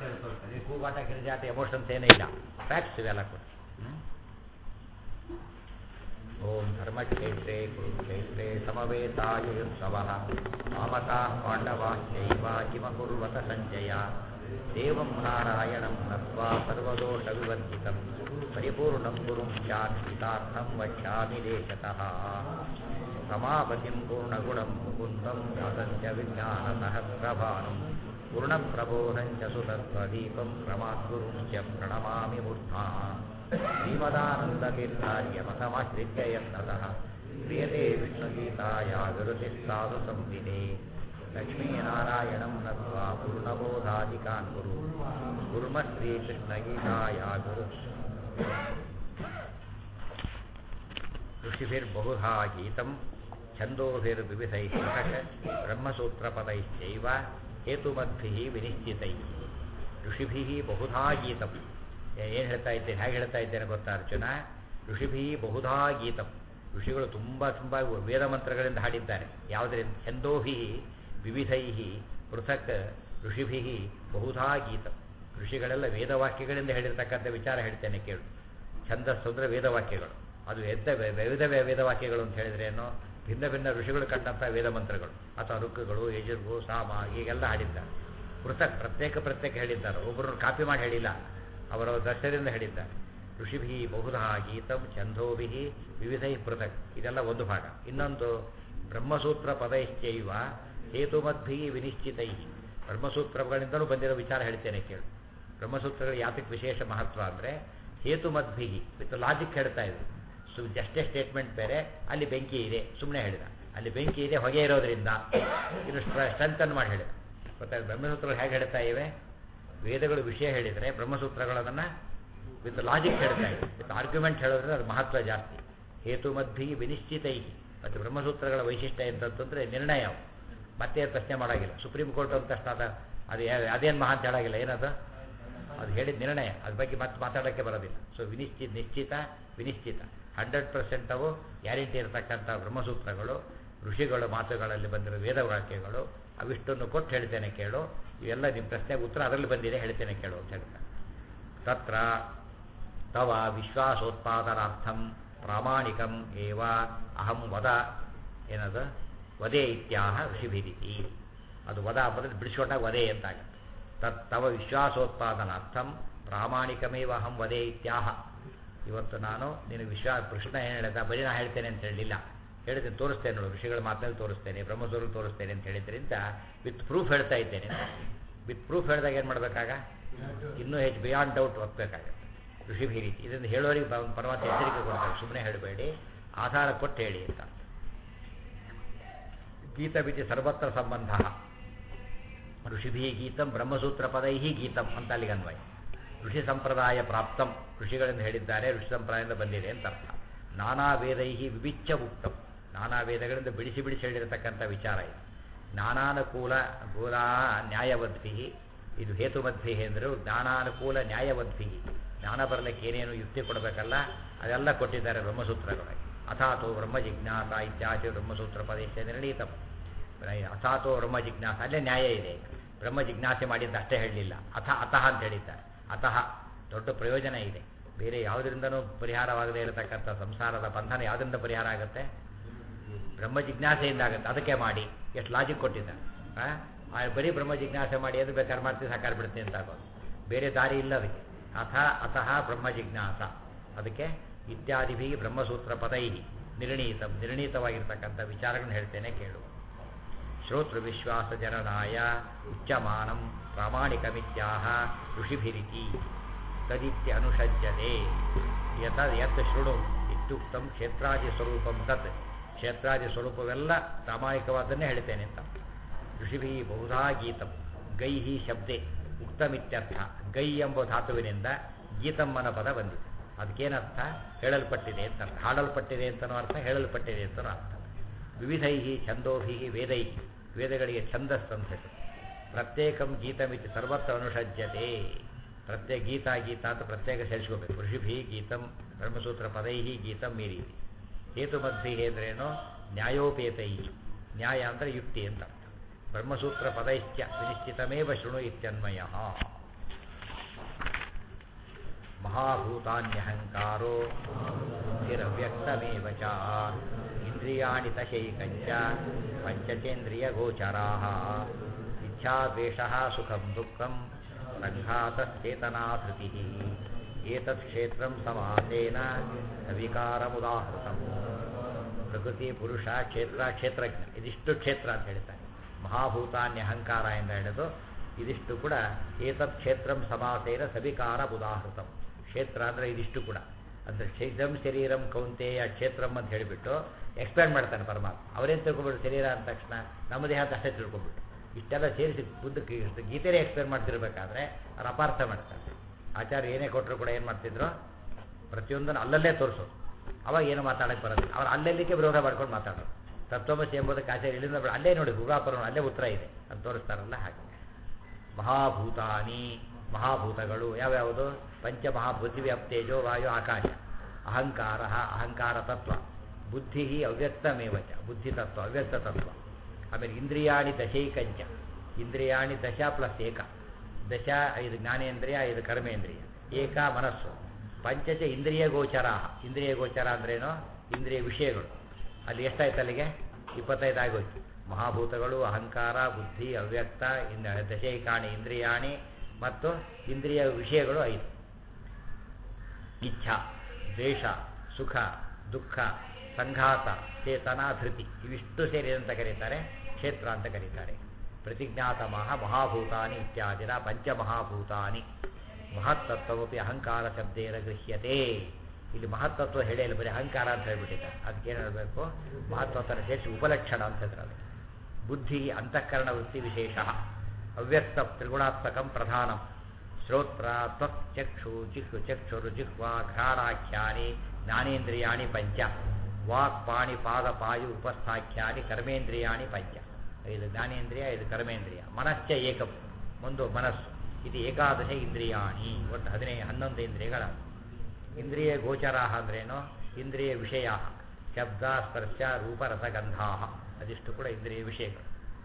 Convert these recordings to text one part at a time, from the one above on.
ವಾಕ್ಯ ತೋರಿಸ್ತಾರೆ ಈ ಕೂಗಾಟ ಗಿರಿಜಾಟ ಎಮೋಷನ್ಸ್ ಏನೇ ಇಲ್ಲ ಫ್ಯಾಕ್ಟ್ಸ್ ಇವೆಲ್ಲ ಕೂಡ ಹ್ಮ್? ಓಂ ಧರ್ಮಕ್ಷೇತ್ರೇ ಕುರುಕ್ಷೇತ್ರೇ ಸಮವೇತಾಯುತ್ಸವಃ ಮಾಮಕಾಃ ಪಾಂಡವಾಶ್ಚೈವ ಕಿಮಕುರ್ವತ ಸಂಜಯ ದೇವಂ ನಾರಾಯಣಂ ನತ್ವಾ ಸರ್ವದೋಷವಿವರ್ಜಿತಂ ಪರಿಪೂರ್ಣಂ ಗುರುಂ ಶಾಂತಿತಾರ್ಥಂ ವಕ್ಷ್ಯಾಮಿ ದೇಶತಃ ಸಮಾಪತಿಂ ಪೂರ್ಣಗುಣಂ ಮುಕುಂದಂ ವ್ಯಾಸಂಚ ವಿಜ್ಞಾನಸಹಸ್ರಭಾನುಂ ಪೂರ್ಣಪ್ರಬೋಧಂಚ ಸುತತ್ವದೀಪಂ ಪ್ರಮಾದ್ಗುರುಂಚ ಪ್ರಣಮಾಮಿ ಮೂರ್ಧಾ ಶ್ರೀಮದಾನಂದತೀರ್ಥಾರ್ಯಮಸಮಾಶ್ರಿತ್ಯ ಯತ್ನತಃ ಕ್ರಿಯತೆ ವಿಷ್ಣುಗೀತಾಯ ಗುರುತಿಸ್ಸಾಧು ಸಂಹಿತೆ ಲಕ್ಷ್ಮೀನಾರಾಯಣಂ ನತ್ವಾ ಪೂರ್ಣಬೋಧಾಧಿಕಾನ್ ಗುರು ಗುರುಮ ಶ್ರೀಕೃಷ್ಣಗೀತಾಯ ಗುರು ಋಷಿಭಿರ್ಬಹುಧಾ ಗೀತಂ ಛಂದೋಭಿರ್ವಿವಿಧೈಃ ಪೃಥಕ್ ಬ್ರಹ್ಮಸೂತ್ರಪದೈಶ್ಚೈವ ಹೇತುಮದ್ಭಿಃ ವಿನಿಶ್ಚಿತೈಃ ಋಷಿಭಿಃ ಬಹುಧಾ ಗೀತಂ ಏನು ಹೇಳ್ತಾ ಇದ್ದೇನೆ ಹೇಗೆ ಹೇಳ್ತಾ ಇದ್ದೇನೆ ಗೊತ್ತಾ ಅರ್ಜುನ ಋಷಿಭಿ ಬಹುಧಾ ಗೀತಂ ಋಷಿಗಳು ತುಂಬ ತುಂಬ ವೇದ ಮಂತ್ರಗಳಿಂದ ಹಾಡಿದ್ದಾರೆ ಯಾವುದರಿಂದ ಛಂದೋಭಿ ವಿವಿಧೈ ಪೃಥಕ್ ಋಷಿಭಿ ಬಹುಧಾ ಗೀತಂ ಋಷಿಗಳೆಲ್ಲ ವೇದವಾಕ್ಯಗಳಿಂದ ಹೇಳಿರ್ತಕ್ಕಂಥ ವಿಚಾರ ಹೇಳ್ತೇನೆ ಕೇಳು ಛಂದಸ್ಸು ಅಂದರೆ ವೇದವಾಕ್ಯಗಳು ಅದು ಎದ್ದ ವೆ- ವಿವಿಧ ವೆ- ವೇದವಾಕ್ಯಗಳು ಅಂತ ಹೇಳಿದ್ರೆ ಏನು ಭಿನ್ನ ಭಿನ್ನ ಋಷಿಗಳು ಕಂಡಂಥ ವೇದ ಮಂತ್ರಗಳು ಅಥವಾ ಋಕ್ಕಗಳು ಯಜುರ್ಗು ಸಾಮ ಹೀಗೆಲ್ಲ ಹಾಡಿದ್ದಾರೆ ಪೃಥಕ್ ಪ್ರತ್ಯೇಕ ಪ್ರತ್ಯೇಕ ಹೇಳಿದ್ದಾರೆ ಒಬ್ಬರು ಕಾಪಿ ಮಾಡಿ ಹೇಳಿಲ್ಲ ಅವರ ದರ್ಶನದಿಂದ ಹೇಳಿದ್ದಾರೆ ಋಷಿಭಿ ಬಹುಧಾ ಗೀತಂ ಛಂದೋಭಿ ವಿವಿಧೈ ಪೃಥಕ್ ಇದೆಲ್ಲ ಒಂದು ಭಾಗ ಇನ್ನೊಂದು ಬ್ರಹ್ಮಸೂತ್ರ ಪದೈಶ್ಚೈವ ಹೇತುಮದ್ಭಿ ವಿನಿಶ್ಚಿತೈ ಬ್ರಹ್ಮಸೂತ್ರಗಳಿಂದಲೂ ಬಂದಿರೋ ವಿಚಾರ ಹೇಳ್ತೇನೆ ಕೇಳು ಬ್ರಹ್ಮಸೂತ್ರಗಳು ಯಾತಕ್ಕೆ ವಿಶೇಷ ಮಹತ್ವ ಅಂದರೆ ಹೇತುಮದ್ಭಿ ವಿತ್ ಲಾಜಿಕ್ ಹೇಳ್ತಾ ಇದ್ರು ಸು ಜಸ್ಟೇ ಸ್ಟೇಟ್ಮೆಂಟ್ ಬೇರೆ ಅಲ್ಲಿ ಬೆಂಕಿ ಇದೆ ಸುಮ್ಮನೆ ಹೇಳಿದ ಅಲ್ಲಿ ಬೆಂಕಿ ಇದೆ ಹೊಗೆ ಇರೋದ್ರಿಂದ ಇದು ಸ್ಟ್ರೆಂತನ್ ಮಾಡಿ ಹೇಳಿದ ಗೊತ್ತಾಯ್ತು ಬ್ರಹ್ಮಸೂತ್ರಗಳು ಹೇಗೆ ಹೇಳ್ತಾ ಇವೆ ವೇದಗಳು ವಿಷಯ ಹೇಳಿದರೆ ಬ್ರಹ್ಮಸೂತ್ರಗಳು ಅದನ್ನು ವಿತ್ ಲಾಜಿಕ್ ಹೇಳ್ತಾ ಇದೆ ವಿತ್ ಆರ್ಗ್ಯುಮೆಂಟ್ ಹೇಳೋದ್ರಿಂದ ಅದು ಮಹತ್ವ ಜಾಸ್ತಿ ಹೇತುಮದ್ಭಿ ವಿನಿಶ್ಚಿತೈ ಮತ್ತು ಬ್ರಹ್ಮಸೂತ್ರಗಳ ವೈಶಿಷ್ಟ್ಯ ಎಂತಂತಂದರೆ ನಿರ್ಣಯ ಅವು. ಮತ್ತೆ ಅದು ಪ್ರಶ್ನೆ ಮಾಡೋಂಗಿಲ್ಲ ಸುಪ್ರೀಂ ಕೋರ್ಟ್ ಅಂತ ತಕ್ಷಣ ಅದು ಅದು ಯಾ- ಅದೇನು ಮಹಾ ಅಂತ ಹೇಳೋಂಗಿಲ್ಲ ಏನದು ಅದು ಹೇಳಿದ ನಿರ್ಣಯ ಅದ್ರ ಬಗ್ಗೆ ಮತ್ತೆ ಮಾತಾಡೋಕ್ಕೆ ಬರೋದಿಲ್ಲ ಸೊ ವಿನಿಶ್ಚಿತ ನಿಶ್ಚಿತ ವಿನಿಶ್ಚಿತ ಹಂಡ್ರೆಡ್ ಪರ್ಸೆಂಟ್ ಅವು ಗ್ಯಾರಂಟಿ ಇರತಕ್ಕಂಥ ಬ್ರಹ್ಮಸೂತ್ರಗಳು ಋಷಿಗಳ ಮಾತುಗಳಲ್ಲಿ ಬಂದಿರೋ ವೇದವಾಕ್ಯಗಳು ಅವಿಷ್ಟನ್ನು ಕೊಟ್ಟು ಹೇಳ್ತೇನೆ ಕೇಳು ಇವೆಲ್ಲ ನಿಮ್ಮ ಪ್ರಶ್ನೆಗೆ ಉತ್ತರ ಅದರಲ್ಲಿ ಬಂದಿದೆ ಹೇಳ್ತೇನೆ ಕೇಳು ಅಂತ ಹೇಳ್ತಾರೆ ತತ್ರ ತವ ವಿಶ್ವಾಸೋತ್ಪಾದನಾರ್ಥಂ ಪ್ರಾಮಾಣಿಕಂ ಏವ ಅಹಂ ವದ ಏನದು ವದೆ ಇತ್ಯಾಹ ಋಷಿಭಿರಿತಿ ಅದು ವದ ಬದಲು ಬಿಡಿಸ್ಕೊಂಡಾಗ ವದೆ ಅಂತಾಗುತ್ತೆ ತತ್ ತವ ವಿಶ್ವಾಸೋತ್ಪಾದನಾರ್ಥಂ ಪ್ರಾಮಾಣಿಕಮೇವ ಅಹಂ ವದೆ ಇತ್ಯಾಹ ಇವತ್ತು ನಾನು ನಿನಗೆ ವಿಶ್ವಾಸ ಕೃಷ್ಣ ಏನು ಹೇಳಿದ ಬರೀ ನಾ ಹೇಳ್ತೇನೆ ಅಂತ ಹೇಳಲಿಲ್ಲ ಹೇಳ್ತೇನೆ ತೋರಿಸ್ತೇನೆ ನೋಡು ಋಷಿಗಳ ಮಾತಲ್ಲಿ ತೋರಿಸ್ತೇನೆ ಬ್ರಹ್ಮಸೂರು ತೋರಿಸ್ತೇನೆ ಅಂತ ಹೇಳಿದ್ರಿಂದ ವಿತ್ ಪ್ರೂಫ್ ಹೇಳ್ತಾ ಇದ್ದೇನೆ ವಿತ್ ಪ್ರೂಫ್ ಹೇಳಿದಾಗ ಏನು ಮಾಡಬೇಕಾಗ ಇನ್ನೂ ಹೆಚ್ಚು ಬಿಯಾಂಡ್ ಡೌಟ್ ಒಪ್ಪಬೇಕಾಗತ್ತೆ ಋಷಿಭಿ ರೀತಿ ಇದನ್ನು ಹೇಳೋರಿಗೆ ಬ- ಪರಮಾತ್ಮ ಎಚ್ಚರಿಕೆ ಕೊಡ್ತಾರೆ ಸುಮ್ಮನೆ ಹೇಳಬೇಡಿ ಆಧಾರ ಕೊಟ್ಟು ಹೇಳಿ ಅಂತ ಗೀತವಿತಿ ಸರ್ವತ್ರ ಸಂಬಂಧ ಋಷಿಭಿ ಗೀತಂ ಬ್ರಹ್ಮಸೂತ್ರ ಪದೈ ಗೀತಂ ಅಂತ ಅಲ್ಲಿಗೆ ಅನ್ವಯ ಋಷಿ ಸಂಪ್ರದಾಯ ಪ್ರಾಪ್ತಂ ಋಷಿಗಳಿಂದ ಹೇಳಿದ್ದಾರೆ ಋಷಿ ಸಂಪ್ರದಾಯದಿಂದ ಬಂದಿದೆ ಅಂತ ಅರ್ಥ ನಾನಾ ವೇದೈ ವಿವಿಚ್ಛ ಉಕ್ತಂ ನಾನಾ ವೇದಗಳಿಂದ ಬಿಡಿಸಿ ಬಿಡಿಸಿ ಹೇಳಿರತಕ್ಕಂಥ ವಿಚಾರ ಇದು ಜ್ಞಾನಾನುಕೂಲ ಗೋಲ ನ್ಯಾಯವದ್ಭಿ ಇದು ಹೇತುಮದ್ಭಿ ಎಂದರು ಜ್ಞಾನಾನುಕೂಲ ನ್ಯಾಯವದ್ಭಿ ಜ್ಞಾನ ಬರಲಿಕ್ಕೆ ಏನೇನು ಯುಕ್ತಿ ಕೊಡಬೇಕಲ್ಲ ಅದೆಲ್ಲ ಕೊಟ್ಟಿದ್ದಾರೆ ಬ್ರಹ್ಮಸೂತ್ರಗಳಾಗಿ ಅಥಾತೋ ಬ್ರಹ್ಮ ಜಿಜ್ಞಾಸ ಇತ್ಯಾದಿ ಬ್ರಹ್ಮಸೂತ್ರ ಪ್ರದೇಶ ನಿರ್ಣೀತಂ ಅಥಾತೋ ಬ್ರಹ್ಮ ಜಿಜ್ಞಾಸ ಅಲ್ಲೇ ನ್ಯಾಯ ಇದೆ ಬ್ರಹ್ಮ ಜಿಜ್ಞಾಸೆ ಮಾಡಿದ್ದು ಅಷ್ಟೇ ಹೇಳಲಿಲ್ಲ ಅಥ ಅತಃ ಅಂತ ಹೇಳಿದ್ದಾರೆ ಅತಃ ದೊಡ್ಡ ಪ್ರಯೋಜನ ಇದೆ ಬೇರೆ ಯಾವುದರಿಂದನೂ ಪರಿಹಾರವಾಗದೇ ಇರತಕ್ಕಂಥ ಸಂಸಾರದ ಬಂಧನ ಯಾವುದರಿಂದ ಪರಿಹಾರ ಆಗುತ್ತೆ ಬ್ರಹ್ಮ ಜಿಜ್ಞಾಸೆಯಿಂದ ಆಗುತ್ತೆ ಅದಕ್ಕೆ ಮಾಡಿ ಎಷ್ಟು ಲಾಜಿಕ್ ಕೊಟ್ಟಿದ್ದಾರೆ ಆ? ಆ ಬರೀ ಬ್ರಹ್ಮ ಜಿಜ್ಞಾಸೆ ಮಾಡಿ ಅದು ಬೇಕಾದ್ರೆ ಮಾಡ್ತೀವಿ ಸಾಕಾರ ಬಿಡುತ್ತೆ ಅಂತ ಆಗೋದು ಬೇರೆ ದಾರಿ ಇಲ್ಲ ಅದಕ್ಕೆ ಅಥ ಅತಃ ಬ್ರಹ್ಮ ಜಿಜ್ಞಾಸ ಅದಕ್ಕೆ ಇತ್ಯಾದಿಭಿ ಬ್ರಹ್ಮಸೂತ್ರ ಪದೈ ನಿರ್ಣೀತ ನಿರ್ಣೀತವಾಗಿರ್ತಕ್ಕಂಥ ವಿಚಾರಗಳನ್ನು ಹೇಳ್ತೇನೆ ಕೇಳು ಶ್ರೋತೃ ವಿಶ್ವಾಸ ಜನನಾಯ ಉಚ್ಚಮಾನಂ ಪ್ರಾಮಾಣಿಕಮಿತ್ಯಾಹ ಋಷಿಭಿರಿತಿ ತದಿತ್ಯ ಅನುಷಜ್ಯತೆ ಯತ ಯತ್ ಶೃಣು ಇತ್ಯುಕ್ತಂ ಕ್ಷೇತ್ರಾದಿ ಸ್ವರೂಪಂ ತತ್ ಕ್ಷೇತ್ರಾದಿ ಸ್ವರೂಪವೆಲ್ಲ ಪ್ರಾಮಾಣಿಕವಾದನ್ನೇ ಹೇಳ್ತೇನೆ ಅಂತ ಋಷಿಭಿ ಬಹುಧಾ ಗೀತಂ ಗೈ ಶಬ್ದೆ ಉಕ್ತಮಿತ್ಯರ್ಥ ಗೈ ಎಂಬ ಧಾತುವಿನಿಂದ ಗೀತಮ್ಮನ ಪದ ಬಂದಿದೆ ಅದಕ್ಕೇನರ್ಥ ಹೇಳಲ್ಪಟ್ಟಿದೆ ಅಂತ ಅರ್ಥ ಹಾಡಲ್ಪಟ್ಟಿದೆ ಅಂತನೂ ಅರ್ಥ ಹೇಳಲ್ಪಟ್ಟಿದೆ ಅಂತನೂ ಅರ್ಥ ವಿವಿಧೈ ಛಂದೋಭಿ ವೇದೈ ವೇದಗಳಿಗೆ ಛಂದಸ್ ಅಂತ ಹೆಸರು ಪ್ರತ್ಯೇಕಂ ಗೀತಮಿತಿ ಸರ್ವತ್ರ ಅನುಷಜ್ಯತೆ ಪ್ರತ್ಯೇಕ ಗೀತ ಗೀತ ಅಂತ ಪ್ರತ್ಯೇಕ ಸೇರಿಸ್ಕೋಬೇಕು ಋಷಿಭಿ ಗೀತಂ ಬ್ರಹ್ಮಸೂತ್ರ ಪದೈ ಗೀತಂ ಈ ರೀತಿ ಹೇತುಮದ್ಭಿ ಅಂದ್ರೇನು ನ್ಯಾಯೋಪೇತೈ ನ್ಯಾಯ ಅಂದರೆ ಯುಕ್ತಿ ಅಂತ ಅರ್ಥ ಬ್ರಹ್ಮಸೂತ್ರ ಪದೈಶ್ಚ ವಿನಿಶ್ಚಿತಮೇವ ಶೃಣು ಇತ್ಯನ್ವಯ ಮಹಾಭೂತಾನ್ಯಹಂಕಾರೋ ಸ್ಥಿರವ್ಯಕ್ತಮೇವ ಚ ಇಂದ್ರಿಯಾಣಿ ತಶೈಕಂಚ ಪಂಚಚೇಂದ್ರಿಯಗೋಚರಾः ಇಚ್ಛಾದ್ವೇಷः ಸುಖಂ ದುಃಖಂ ಸಂಘಾತಶ್ಚೇತನಾಧೃತಿः ಏತತ್ ಕ್ಷೇತ್ರಂ ಸಮಾಸೇನ ಸವಿಕಾರಮುದಾಹೃತಂ ಪ್ರಕೃತಿ ಪುರುಷ ಕ್ಷೇತ್ರ ಕ್ಷೇತ್ರಜ್ಞ ಇದಿಷ್ಟು ಕ್ಷೇತ್ರ ಅಂತ ಹೇಳ್ತಾರೆ ಮಹಾಭೂತಾನ್ಯ ಅಹಂಕಾರ ಎಂದು ಹೇಳಿದು ಇದಿಷ್ಟು ಕೂಡ ಏತತ್ ಕ್ಷೇತ್ರಂ ಸಮಾಸೇನ ಸವಿಕಾರ ಉದಾಹೃತಂ ಕ್ಷೇತ್ರ ಅಂದರೆ ಇದಿಷ್ಟು ಕೂಡ ಅಂದರೆ ಕ್ಷೇತ್ರಂ ಶರೀರಂ ಕೌಂತೆಯ ಕ್ಷೇತ್ರಂ ಅಂತ ಹೇಳಿಬಿಟ್ಟು ಎಕ್ಸ್ಪ್ಲೇನ್ ಮಾಡ್ತಾನೆ ಪರಮಾತ್ಮ ಅವರೇನು ತಿಳ್ಕೊಬಿಟ್ಟು ಶರೀರ ಅಂದ ತಕ್ಷಣ ನಮ್ಮ ದೇಹ ಅಂತ ಅಷ್ಟೇ ತಿಳ್ಕೊಬಿಟ್ಟು ಇಷ್ಟೆಲ್ಲ ಸೇರಿಸಿ ಬುದ್ಧಕ್ಕೆ ಗೀತೆನೇ ಎಕ್ಸ್ಪ್ಲೇನ್ ಮಾಡ್ತಿರ್ಬೇಕಾದ್ರೆ ಅವ್ರು ಅಪಾರ್ಥ ಮಾಡ್ತಾರೆ ಆಚಾರ್ಯ ಏನೇ ಕೊಟ್ಟರು ಕೂಡ ಏನು ಮಾಡ್ತಿದ್ರು ಪ್ರತಿಯೊಂದನ್ನು ಅಲ್ಲಲ್ಲೇ ತೋರಿಸೋದು ಅವಾಗ ಏನು ಮಾತಾಡಕ್ಕೆ ಬರೋದಿಲ್ಲ ಅವ್ರು ಅಲ್ಲೆಲ್ಲಿಗೆ ವಿರೋಧ ಮಾಡ್ಕೊಂಡು ಮಾತಾಡೋದು ತತ್ವಮಸಿ ಎಂಬುದಕ್ಕೆ ಆಚಾರ್ಯ ಇಲ್ಲಿಂದ ಬಿಡ- ಅಲ್ಲೇ ನೋಡಿ ಗುಗಾಪುರ ಅಲ್ಲೇ ಉತ್ತರ ಇದೆ ಅಂತ ತೋರಿಸ್ತಾರಲ್ಲ ಹಾಗೆ ಮಹಾಭೂತಾನಿ ಮಹಾಭೂತಗಳು ಯಾವ್ಯಾವುದು ಪಂಚಮಹಾಭೂತಿ ವ್ಯಾಪ್ತೇಜೋ ವಾಯು ಆಕಾಶ ಅಹಂಕಾರ ಅಹಂಕಾರ ತತ್ವ ಬುದ್ಧಿ ಅವ್ಯಕ್ತಮೇವಚ ಬುದ್ಧಿ ತತ್ವ ಅವ್ಯಕ್ತ ತತ್ವ ಆಮೇಲೆ ಇಂದ್ರಿಯಾಣಿ ದಶೈಕಂಚ ಇಂದ್ರಿಯಾಣಿ ದಶ ಪ್ಲಸ್ ಏಕ ದಶ ಐದು ಜ್ಞಾನೇಂದ್ರಿಯ ಐದು ಕರ್ಮೇಂದ್ರಿಯ ಏಕ ಮನಸ್ಸು ಪಂಚಚ ಇಂದ್ರಿಯ ಗೋಚರ ಇಂದ್ರಿಯ ಗೋಚರ ಅಂದ್ರೇನು ಇಂದ್ರಿಯ ವಿಷಯಗಳು ಅಲ್ಲಿ ಎಷ್ಟಾಯ್ತು ಅಲ್ಲಿಗೆ ಇಪ್ಪತ್ತೈದು ಆಗೋಯ್ತು ಮಹಾಭೂತಗಳು ಅಹಂಕಾರ ಬುದ್ಧಿ ಅವ್ಯಕ್ತ ಇನ್ ದಶೈಕಾಣಿ ಇಂದ್ರಿಯಾಣಿ ಮತ್ತು ಇಂದ್ರಿಯ ವಿಷಯಗಳು ಐದು ಇಚ್ಛಾ ದ್ವೇಷ ಸುಖ ದುಃಖ ಸಂಘಾತ ಚೇತನ ಧೃತಿ ಇವಿಷ್ಟು ಸೇರಿ ಅಂತ ಕರೀತಾರೆ ಕ್ಷೇತ್ರ ಅಂತ ಕರೀತಾರೆ ಪ್ರತಿಜ್ಞಾತ ಮಹಾ ಮಹಾಭೂತಾನಿ ಇತ್ಯಾದಿನ ಪಂಚಮಹಾಭೂತಾನಿ ಮಹತ್ತತ್ವಮಪಿ ಅಹಂಕಾರ ಶಬ್ದೇನ ಗೃಹ್ಯತೆ ಇಲ್ಲಿ ಮಹತ್ತತ್ವ ಹೇಳಿ ಬರೀ ಅಹಂಕಾರ ಅಂತ ಹೇಳ್ಬಿಟ್ಟಿದ್ದಾರೆ ಅದಕ್ಕೆ ಏನು ಹೇಳಬೇಕು ಮಹತ್ವವನ್ನು ಸೇರಿಸಿ ಉಪಲಕ್ಷಣ ಅಂತ ಹೇಳಿದ್ರೆ ಅದಕ್ಕೆ ಬುದ್ಧಿ ಅಂತಃಕರಣ ವೃತ್ತಿ ವಿಶೇಷ ಅವ್ಯಕ್ತ ತ್ರಿಗುಣಾತ್ಮಕಂ ಪ್ರಧಾನಂ ಶ್ರೋತ್ರ ತ್ವಕ್ ಚಕ್ಷು ಜಿಹ್ವ ಚಕ್ಷುರು ಜಿಹ್ವಾ ಘ್ರಾಣಾಖ್ಯಾನಿ ಜ್ಞಾನೇಂದ್ರಿಯಾಣಿ ಪಂಚ ವಾಕ್ ಪಾಣಿ ಪಾದ ಪಾಯು ಉಪಸ್ಥಾಖ್ಯಾನಿ ಕರ್ಮೇಂದ್ರಿಯಾಣಿ ಪಂಚ ಐದು ಜ್ಞಾನೇಂದ್ರಿಯ ಐದು ಕರ್ಮೇಂದ್ರಿಯ ಮನಶ್ಚ ಏಕಂ ಒಂದು ಮನಸ್ಸು ಇದು ಏಕಾದಶ ಇಂದ್ರಿಯಾಣಿ ಒಟ್ಟು ಹದಿನೈದು ಹನ್ನೊಂದು ಇಂದ್ರಿಯಗಳ ಇಂದ್ರಿಯ ಗೋಚರಾ ಅಂದ್ರೇನು ಇಂದ್ರಿಯ ವಿಷಯ ಶಬ್ದ ಸ್ಪರ್ಶ ರೂಪ ರಸಗಂಧಾ ಅದಿಷ್ಟು ಕೂಡ ಇಂದ್ರಿಯ ವಿಷಯಗಳು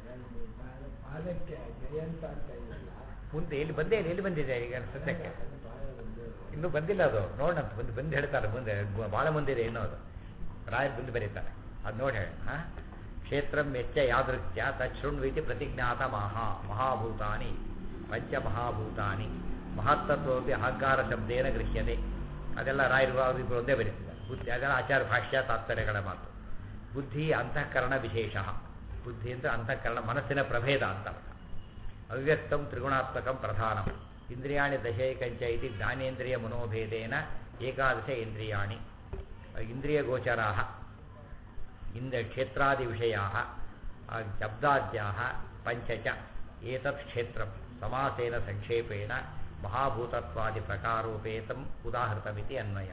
ಪಾದಕ್ಕೆ ಜಯಂತ ಅಂತ ಇಲ್ಲ ಮುಂದೆ ಎಲ್ಲಿ ಬಂದೇ ಇಲ್ಲ ಎಲ್ಲಿ ಬಂದಿದೆ ಈಗ ಸದ್ಯಕ್ಕೆ ಇನ್ನೂ ಬಂದಿಲ್ಲ ಅದು ನೋಡೋಣ ಬಂದು ಬಂದು ಹೇಳ್ತಾರೆ ಮುಂದೆ ಗು- ಭಾಳ ಮುಂದಿದೆ ಇನ್ನೂ ಅದು ರಾಯರ್ ಬಂದು ಬರೀತಾರೆ ಅದು ನೋಡಿ ಹೇಳಿ ಹಾಂ ಕ್ಷೇತ್ರಂ ವೆಚ್ಚ ಯಾದೃತ್ಯ ತಚ್ಛೃಣ್ವಿತಿ ಪ್ರತಿಜ್ಞಾತ ಮಹಾ ಮಹಾಭೂತಾನಿ ಪಂಚಮಹಾಭೂತಾನಿ ಮಹತ್ತತ್ವಪಿ ಅಹಂಕಾರ ಶಬ್ದೇನ ಗೃಹ್ಯತೆ ಅದೆಲ್ಲ ರಾಯರು ಅವರಿಬ್ಬರು ಒಂದೇ ಬರೀತಿದ್ದಾರೆ ಬುದ್ಧಿ ಅದೆಲ್ಲ ಆಚಾರ ಭಾಷ್ಯ ತಾತ್ಪರ್ಯಗಳ ಮಾತು ಬುದ್ಧಿ ಅಂತಃಕರಣ ವಿಶೇಷ ಬುದ್ಧಿ ಅಂತ ಅಂತಃಕರಣ ಮನಸ್ಸಿನ ಪ್ರಭೇದ ಅಂತ ಅರ್ಥ ಅವ್ಯಕ್ತಂ ತ್ರಿಗುಣಾತ್ಮಕಂ ಪ್ರಧಾನಂ ಇಂದ್ರಿಯಾಣಿ ದಶೈಕಂಚ ಇತಿ ಜ್ಞಾನೇಂದ್ರಿಯ ಮನೋಭೇದೇನ ಏಕಾದಶ ಇಂದ್ರಿಯಾಣಿ ಇಂದ್ರಿಯಗೋಚರಾ ಇಂದ್ರ ಕ್ಷೇತ್ರಾದಿವಿಷಯಾ ಶಬ್ದಾದ್ಯಾ ಪಂಚ ಚ ಏತತ್ ಕ್ಷೇತ್ರಂ ಸಮಾಸೇನ ಸಂಕ್ಷೇಪೇಣ ಮಹಾಭೂತತ್ವಾದಿ ಪ್ರಕಾರೋಪೇತಂ ಉದಾಹೃತಮಿತಿ ಅನ್ವಯ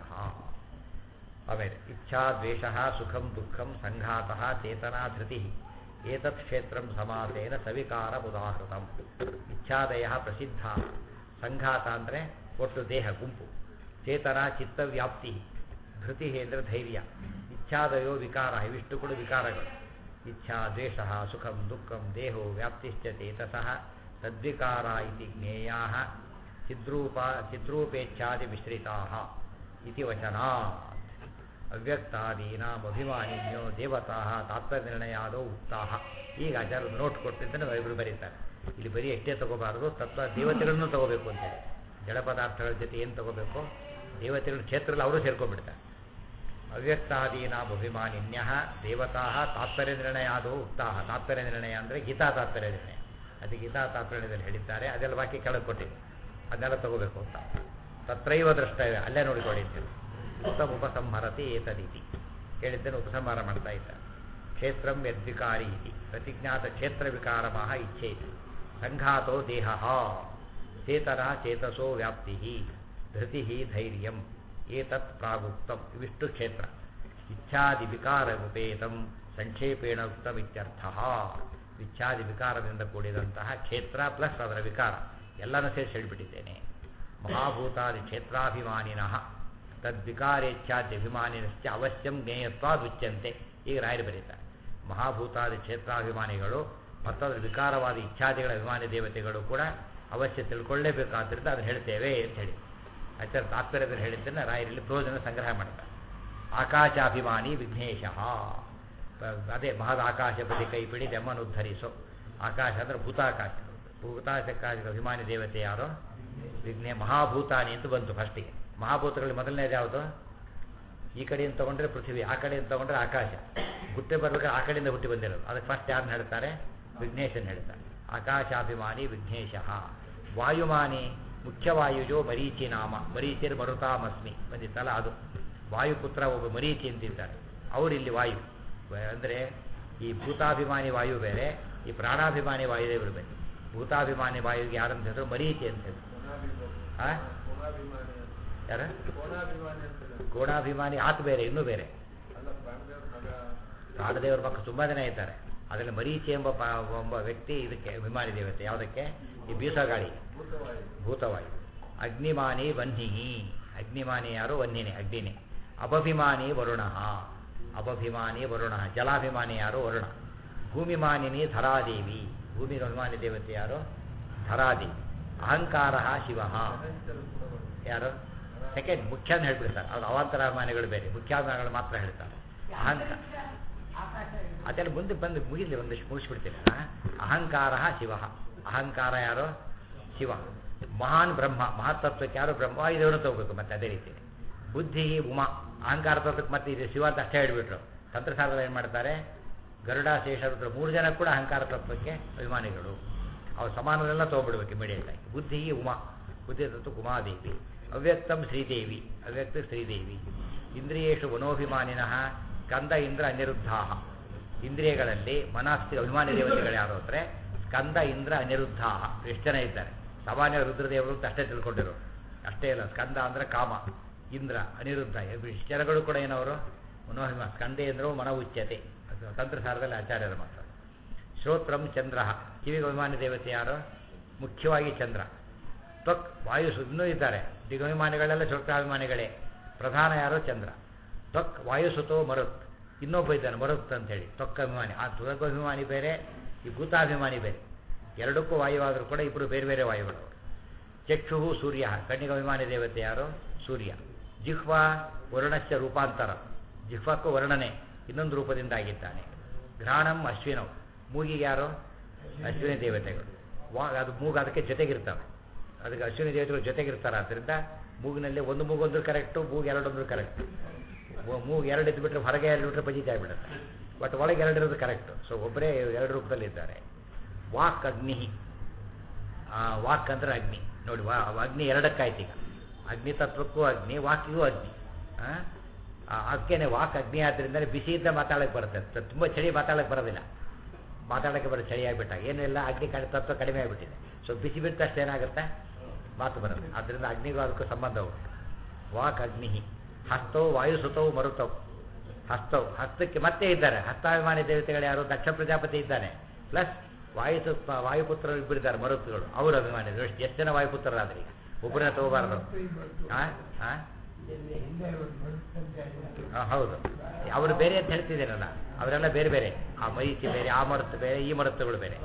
ಆಮೇಲೆ ಇಚ್ಛಾ ದ್ವೇಷ ಸುಖಂ ದುಃಖಂ ಸಂಘಾತ ಚೇತನಾ ಧೃತಿ ಏತತ್ ಕ್ಷೇತ್ರಂ ಸಮಾಸೇನ ಸವಿಕಾರ ಉದಾಹೃತಂ ಇಚ್ಛಾದಯ ಪ್ರಸಿದ್ಧ ಸಂಘಾತ ಅಂದರೆ ಒಟ್ಟು ದೇಹ ಗುಂಪು ಚೇತನ ಚಿತ್ತವ್ಯಾಪ್ತಿ ಧೃತಿ ಅಂದರೆ ಧೈರ್ಯ ಇಚ್ಛಾದಯೋ ವಿಕಾರ ಇವಿಷ್ಟು ಕೂಡ ವಿಕಾರಗಳು ಇಚ್ಛಾ ದ್ವೇಷ ಸುಖಂ ದುಃಖಂ ದೇಹೋ ವ್ಯಾಪ್ತಿಶ್ಚ ಚೇತಸಃ ತದ್ವಿಕಾರ ಇತಿ ಜ್ಞೇಯಾ ಚಿದ್ರೂಪ ಚಿದ್ರೂಪೇಚ್ಛಾದಿ ಮಿಶ್ರಿತಾ ಇತಿ ವಚನಾತ್ ಅವ್ಯಕ್ತಾದೀನಾಂ ಅಭಿಮಾನಿನ್ಯೋ ದೇವತಾ ತಾತ್ಪರ್ಯನಿರ್ಣಯಾದೋ ಉಕ್ತಾ ಈಗ ಆಚಾರ್ಯ ನೋಟ್ ಕೊಟ್ಟಿದ್ದನ್ನು ಇಬ್ಬರು ಬರೀತಾರೆ ಇಲ್ಲಿ ಬರೀ ಎಷ್ಟೇ ತಗೋಬಾರದು ತತ್ವ ದೇವತೆಗಳನ್ನು ತಗೋಬೇಕು ಅಂತೇಳಿ ಜಡ ಪದಾರ್ಥಗಳ ಜೊತೆ ಏನು ತಗೋಬೇಕು ದೇವತೆಗಳ ಕ್ಷೇತ್ರದಲ್ಲಿ ಅವರು ಸೇರ್ಕೊಂಡ್ಬಿಡ್ತಾರೆ ಅವ್ಯಕ್ತಾದೀನಾಂ ಅಭಿಮಾನಿನ್ಯ ದೇವತಾ ತಾತ್ಪರ್ಯ ನಿರ್ಣಯಾದೋ ಉಕ್ತಾ ತಾತ್ಪರ್ಯ ನಿರ್ಣಯ ಅಂದರೆ ಗೀತಾ ತಾತ್ಪರ್ಯ ನಿರ್ಣಯ ಅದು ಗೀತಾ ತಾತ್ಪರ್ಯದಲ್ಲಿ ಹೇಳಿದ್ದಾರೆ ಅದೆಲ್ಲ ಬಾಕಿ ಕೆಳಗೆ ಕೊಟ್ಟಿದೆ ಅದನ್ನೆಲ್ಲ ತಗೋಬೇಕು ಅಂತ ತತ್ರೈವ ದೃಷ್ಟವ್ಯ ಅಲ್ಲೇ ನೋಡಿಕೊಂಡಿದ್ದೇವೆ ಉತ್ತಮ ಉಪಸಂಹರತಿ ಏತದಿತಿ ಹೇಳಿದ್ದನ್ನು ಉಪಸಂಹಾರ ಮಾಡ್ತಾ ಇದ್ದಾರೆ ಕ್ಷೇತ್ರಂ ಯದ್ವಿಕಾರಿ ಇತಿ ಪ್ರತಿಜ್ಞಾತ ಕ್ಷೇತ್ರ ವಿಕಾರಮಃ ಇಚ್ಛೇತಿ ಸಂಘಾತೋ ದೇಹ ಚೇತನ ಚೇತಸೋ ವ್ಯಾಪ್ತಿ ಧೃತಿ ಧೈರ್ಯಂ ಏತತ್ ಪ್ರಾಗುಕ್ತಂ ಇವಿಷ್ಟು ಕ್ಷೇತ್ರ ಇಚ್ಛಾದಿ ವಿಕಾರ ಉಪೇತಂ ಸಂಕ್ಷೇಪೇಣ ಉಕ್ತಂ ಇತ್ಯರ್ಥ ಇಚ್ಛಾದಿ ವಿಕಾರದಿಂದ ಕೂಡಿದಂತಹ ಕ್ಷೇತ್ರ ಪ್ಲಸ್ ಅದರ ವಿಕಾರ ಎಲ್ಲನೂ ಸೇರಿಸಿ ಹೇಳಿಬಿಟ್ಟಿದ್ದೇನೆ ಮಹಾಭೂತಾದಿ ಕ್ಷೇತ್ರಾಭಿಮಾನಿನಃ ತದ್ವಿಕಾರೇಚ್ಛಾದ್ಯಭಿಮಾನಿನಶ್ಚ ಅವಶ್ಯಂ ಜ್ಞೇಯತ್ವಾದುಚ್ಯಂತೆ ಈಗ ರಾಯರು ಬರೀತಾರೆ ಮಹಾಭೂತಾದಿ ಕ್ಷೇತ್ರಾಭಿಮಾನಿಗಳು ಮತ್ತು ಅದರ ವಿಕಾರವಾದ ಇಚ್ಛಾದಿಗಳ ಅಭಿಮಾನಿ ದೇವತೆಗಳು ಕೂಡ ಅವಶ್ಯ ತಿಳ್ಕೊಳ್ಳೇಬೇಕಾದ್ರಿಂದ ಅದನ್ನು ಹೇಳ್ತೇವೆ ಅಂತ ಹೇಳಿ ಆಚಾರ್ಯ ತಾತ್ಪರ್ಯದಲ್ಲಿ ಹೇಳಿದ್ದನ್ನು ರಾಯರಲ್ಲಿ ಪ್ರೋಜನ ಸಂಗ್ರಹ ಮಾಡ್ತಾರೆ ಆಕಾಶಾಭಿಮಾನಿ ವಿಘ್ನೇಶ ಅದೇ ಮಹದ ಆಕಾಶಪತಿ ಕೈ ಪಿಡಿ ದೆಮ್ಮನುದ್ಧರಿಸೋ ಆಕಾಶ ಅಂದರೆ ಭೂತಾಕಾಶ ಭೂತಾಕಾಶಕ್ಕೆ ಅಭಿಮಾನಿ ದೇವತೆ ಯಾರೋ ವಿಘ್ನೆ ಮಹಾಭೂತಾನಿ ಅಂತ ಬಂತು ಫಸ್ಟಿಗೆ ಮಹಾಭೂತಗಳಲ್ಲಿ ಮೊದಲನೇದು ಯಾವುದು ಈ ಕಡೆಯಿಂದ ತಗೊಂಡ್ರೆ ಪೃಥ್ವಿ ಆ ಕಡೆಯಿಂದ ತಗೊಂಡ್ರೆ ಆಕಾಶ ಹುಟ್ಟಿ ಬರ್ಬೇಕಾದ್ರೆ ಆ ಕಡೆಯಿಂದ ಹುಟ್ಟಿ ಬಂದಿರೋದು ಅದಕ್ಕೆ ಫಸ್ಟ್ ಯಾರನ್ನ ಹೇಳ್ತಾರೆ ವಿಘ್ನೇಶನ್ ಹೇಳ್ತಾರೆ ಆಕಾಶಾಭಿಮಾನಿ ವಿಘ್ನೇಶ ವಾಯುಮಾನಿ ಮುಖ್ಯವಾಯುಜೋ ಮರೀಚಿ ನಾಮ ಮರೀಚಿರ್ ಮರುತಾಮಸ್ಮಿ ಬಂದಿತ್ತಲ್ಲ ಅದು ವಾಯುಪುತ್ರ ಒಬ್ಬ ಮರೀಚಿ ಅಂತಿದ್ದಾರೆ ಅವರಿಲ್ಲಿ ವಾಯು ಅಂದರೆ ಈ ಭೂತಾಭಿಮಾನಿ ವಾಯು ಬೇರೆ ಈ ಪ್ರಾಣಾಭಿಮಾನಿ ವಾಯುದೇವರು ಬೇರೆ ಭೂತಾಭಿಮಾನಿ ವಾಯುಗೆ ಯಾರಂತ ಹೇಳಿದ್ರು ಮರೀಚಿ ಅಂತ ಹೇಳಿದ್ರು ಆ? ಯಾರ ಕೋಣಾಭಿಮಾನಿ ಆತ ಬೇರೆ ಇನ್ನೂ ಬೇರೆ ಪ್ರಾಣದೇವರ ಮಕ್ಕಳು ತುಂಬ ಜನ ಇದ್ದಾರೆ ಅದರಲ್ಲಿ ಮರೀಚಿ ಎಂಬ ಪ- ಒಬ್ಬ ವ್ಯಕ್ತಿ ಇದಕ್ಕೆ ಅಭಿಮಾನಿ ದೇವತೆ ಯಾವುದಕ್ಕೆ ಈ ಬೀಸೋ ಗಾಳಿ ಭೂತವಾಯು ಅಗ್ನಿಮಾನಿ ವನ್ಹಿ ಅಗ್ನಿಮಾನಿ ಯಾರು ವನ್ಹಿನೇ ಅಗ್ನಿನೇ ಅಪಭಿಮಾನಿ ವರುಣ ಅಪಭಿಮಾನಿ ವರುಣ ಜಲಾಭಿಮಾನಿ ಯಾರು ವರುಣ ಭೂಮಿಮಾನಿನಿ ಧರಾದೇವಿ ಭೂಮಿ ಅಭಿಮಾನಿ ದೇವತೆ ಯಾರು ಧರಾದೇವಿ ಅಹಂಕಾರ ಶಿವ ಯಾರು ಸೆಕೆಂಡ್ ಮುಖ್ಯ ಅಂತ ಹೇಳ್ಬಿಡ್ತಾರೆ ಅವ್ರು ಅವಾಂತರಾಭಿಮಾನಿಗಳು ಬೇರೆ ಮುಖ್ಯಾಭಿಮಾನಿಗಳು ಮಾತ್ರ ಹೇಳ್ತಾರೆ ಅಹಂಕಾರ ಅದೆಲ್ಲ ಮುಂದೆ ಬಂದು ಮುಗಿಲಿ ಒಂದಿಷ್ಟು ಮುಗಿಸ್ಬಿಡ್ತೀನಿ ಆ? ಅಹಂಕಾರ ಶಿವ ಅಹಂಕಾರ ಯಾರು ಶಿವ ಮಹಾನ್ ಬ್ರಹ್ಮ ಮಹತ್ತತ್ವಕ್ಕೆ ಯಾರು ಬ್ರಹ್ಮ ಇದನ್ನು ತಗೋಬೇಕು ಮತ್ತೆ ಅದೇ ರೀತಿ ಬುದ್ಧಿ ಉಮಾ ಅಹಂಕಾರ ತತ್ವಕ್ಕೆ ಮತ್ತೆ ಇದು ಶಿವ ಅಂತ ಅಷ್ಟೇ ಹೇಳ್ಬಿಟ್ರು ತಂತ್ರಸಾರದಲ್ಲಿ ಏನು ಮಾಡ್ತಾರೆ ಗರುಡ ಶೇಷರುದ್ರ ಮೂರು ಜನ ಕೂಡ ಅಹಂಕಾರ ತತ್ವಕ್ಕೆ ಅಭಿಮಾನಿಗಳು ಅವ್ರು ಸಮಾನವೆಲ್ಲ ತೊಗೊಬಿಡ್ಬೇಕು ಇಮಿಡಿಯೇಟ್ ಆಗಿ ಬುದ್ಧಿ ಉಮಾ ಬುದ್ಧಿ ತತ್ವ ಉಮಾದೇವಿ ಅವ್ಯಕ್ತಂ ಶ್ರೀದೇವಿ ಅವ್ಯಕ್ತ ಶ್ರೀದೇವಿ ಇಂದ್ರಿಯೇಶು ಮನೋಭಿಮಾನಿನಃ ಸ್ಕಂದ ಇಂದ್ರ ಅನಿರುದ್ಧಾ ಇಂದ್ರಿಯಗಳಲ್ಲಿ ಮನಸ್ಸಿಗೆ ಅಭಿಮಾನಿ ದೇವತೆಗಳು ಯಾರು ಅಂದರೆ ಸ್ಕಂದ ಇಂದ್ರ ಅನಿರುದ್ಧಾ ಎಷ್ಟು ಜನ ಇದ್ದಾರೆ ಸಾಮಾನ್ಯ ರುದ್ರದೇವರು ಅಂತ ಅಷ್ಟೇ ತಿಳ್ಕೊಂಡಿರು ಅಷ್ಟೇ ಇಲ್ಲ ಸ್ಕಂದ ಅಂದರೆ ಕಾಮ ಇಂದ್ರ ಅನಿರುದ್ಧ ಇಷ್ಟು ಜನಗಳು ಕೂಡ ಏನವರು ಮನೋಹಿಮ ಸ್ಕಂದೇಂದ್ರವು ಮನ ಉಚ್ಯತೆ ಅದು ತಂತ್ರಸಾರದಲ್ಲಿ ಆಚಾರ್ಯರ ಮಾತ್ರ ಶ್ರೋತ್ರಂ ಚಂದ್ರ ಕಿವಿಗೆ ಅಭಿಮಾನಿ ದೇವತೆ ಯಾರು ಮುಖ್ಯವಾಗಿ ಚಂದ್ರ ತ್ವಕ್ ವಾಯು ಇನ್ನೂ ಇದ್ದಾರೆ ದಿಗಭಿಮಾನಿಗಳೆಲ್ಲ ಶ್ರೋತ್ರಾಭಿಮಾನಿಗಳೇ ಪ್ರಧಾನ ಯಾರೋ ಚಂದ್ರ ತ್ವಕ್ ವಾಯುಸುತೋ ಮರುತ್ ಇನ್ನೊಬ್ಬ ಇದ್ದಾನೆ ಮರುತ್ ಅಂತೇಳಿ ತ್ವಕ್ ಅಭಿಮಾನಿ ಆ ತ್ವಕ್ಕಾಭಿಮಾನಿ ಬೇರೆ ಈ ಭೂತಾಭಿಮಾನಿ ಬೇರೆ ಎರಡಕ್ಕೂ ವಾಯುವಾದರೂ ಕೂಡ ಇಬ್ಬರು ಬೇರೆ ಬೇರೆ ವಾಯುಗಳು ಚಕ್ಷು ಸೂರ್ಯ ಕಣ್ಣಿಗೆ ಅಭಿಮಾನಿ ದೇವತೆ ಯಾರು ಸೂರ್ಯ ಜಿಹ್ವಾ ವರ್ಣಸ್ಯ ರೂಪಾಂತರ ಜಿಹ್ವಕ್ಕೂ ವರ್ಣನೆ ಇನ್ನೊಂದು ರೂಪದಿಂದ ಆಗಿದ್ದಾನೆ ಘ್ರಾಣಂ ಅಶ್ವಿನವ್ ಮೂಗಿಗೆ ಯಾರು ಅಶ್ವಿನಿ ದೇವತೆಗಳು ವಾ ಅದು ಮೂಗು ಅದಕ್ಕೆ ಜೊತೆಗಿರ್ತವೆ ಅದಕ್ಕೆ ಅಶ್ವಿನಿ ದೇವತೆಗಳು ಜೊತೆಗಿರ್ತಾರೆ ಆದ್ದರಿಂದ ಮೂಗಿನಲ್ಲಿ ಒಂದು ಮೂಗು ಒಂದು ಕರೆಕ್ಟು ಮೂಗು ಎರಡೊಂದು ಕರೆಕ್ಟ್ ಮೂಗು ಎರಡು ಇದ್ಬಿಟ್ರೆ ಹೊರಗೆ ಎರಡು ಬಿಟ್ಟರೆ ಪಜಿತ ಆಗಿಬಿಡುತ್ತೆ ಬಟ್ ಒಳಗೆ ಎರಡು ಇರೋದು ಕರೆಕ್ಟು ಸೊ ಒಬ್ಬರೇ ಎರಡು ರೂಪದಲ್ಲಿ ಇದ್ದಾರೆ ವಾಕ್ ಅಗ್ನಿ ಆ, ವಾಕ್ ಅಂದ್ರೆ ಅಗ್ನಿ ನೋಡಿ ವಾ ಅಗ್ನಿ ಎರಡಕ್ಕಾಯ್ತು ಈಗ ಅಗ್ನಿ ತತ್ವಕ್ಕೂ ಅಗ್ನಿ ವಾಕಿಗೂ ಅಗ್ನಿ ಆ? ಆ, ಅದಕ್ಕೇನೆ ವಾಕ್ ಅಗ್ನಿ ಆದ್ರಿಂದ ಬಿಸಿಯಿಂದ ಮಾತಾಡಕ್ಕೆ ಬರುತ್ತೆ ತ- ತುಂಬ ಚಳಿ ಮಾತಾಡಕ್ಕೆ ಬರೋದಿಲ್ಲ ಮಾತಾಡೋಕ್ಕೆ ಬರೋ ಚಳಿ ಆಗಿಬಿಟ್ಟಾಗ ಏನಿಲ್ಲ ಅಗ್ನಿ ಕಡೆ ತತ್ವ ಕಡಿಮೆ ಆಗಿಬಿಟ್ಟಿದೆ ಸೊ ಬಿಸಿ ಬಿಟ್ಟ ತಕ್ಷಣ ಏನಾಗುತ್ತೆ ಮಾತು ಬರುತ್ತೆ ಆದ್ದರಿಂದ ಅಗ್ನಿಗೂ ಅದಕ್ಕೂ ಸಂಬಂಧ ಉಂಟು ವಾಕ್ ಅಗ್ನಿ ಹಸ್ತೌ ವಾಯುಸುತೌ ಮರುತೌ ಹಸ್ತೌ ಹಸ್ತಕ್ಕೆ ಮತ್ತೆ ಇದ್ದಾರೆ ಹಸ್ತಾಭಿಮಾನಿ ದೇವತೆಗಳು ಯಾರು ದಕ್ಷ ಪ್ರಜಾಪತಿ ಇದ್ದಾನೆ ಪ್ಲಸ್ ವಾಯು ವಾಯುಪುತ್ರರು ಇಬ್ಬರಿದ್ದಾರೆ ಮರುತ್ತುಗಳು ಅವರು ಅಭಿಮಾನಿಗಳು ಎಷ್ಟು ಎಷ್ಟು ಜನ ವಾಯುಪುತ್ರರಾದ್ರೆ ಈಗ ಒಬ್ಬರನ್ನ ತಗೋಬಾರ್ದು ಆ? ಆ? ಹಿಂದೆ ಒಂದು ಬರುತ್ತಂತೆ ಅಲ್ಲ. ಆ, ಹೌದು ಅವರು ಬೇರೆ ಅಂತ ಹೇಳ್ತಿದ್ದೀರಲ್ಲ ಅವರೆಲ್ಲ ಬೇರೆ ಬೇರೆ ಆ ಮೈತಿ ಬೇರೆ ಆ ಮರುತ್ತು ಬೇರೆ ಈ ಮರುತ್ತುಗಳು ಬೇರೆ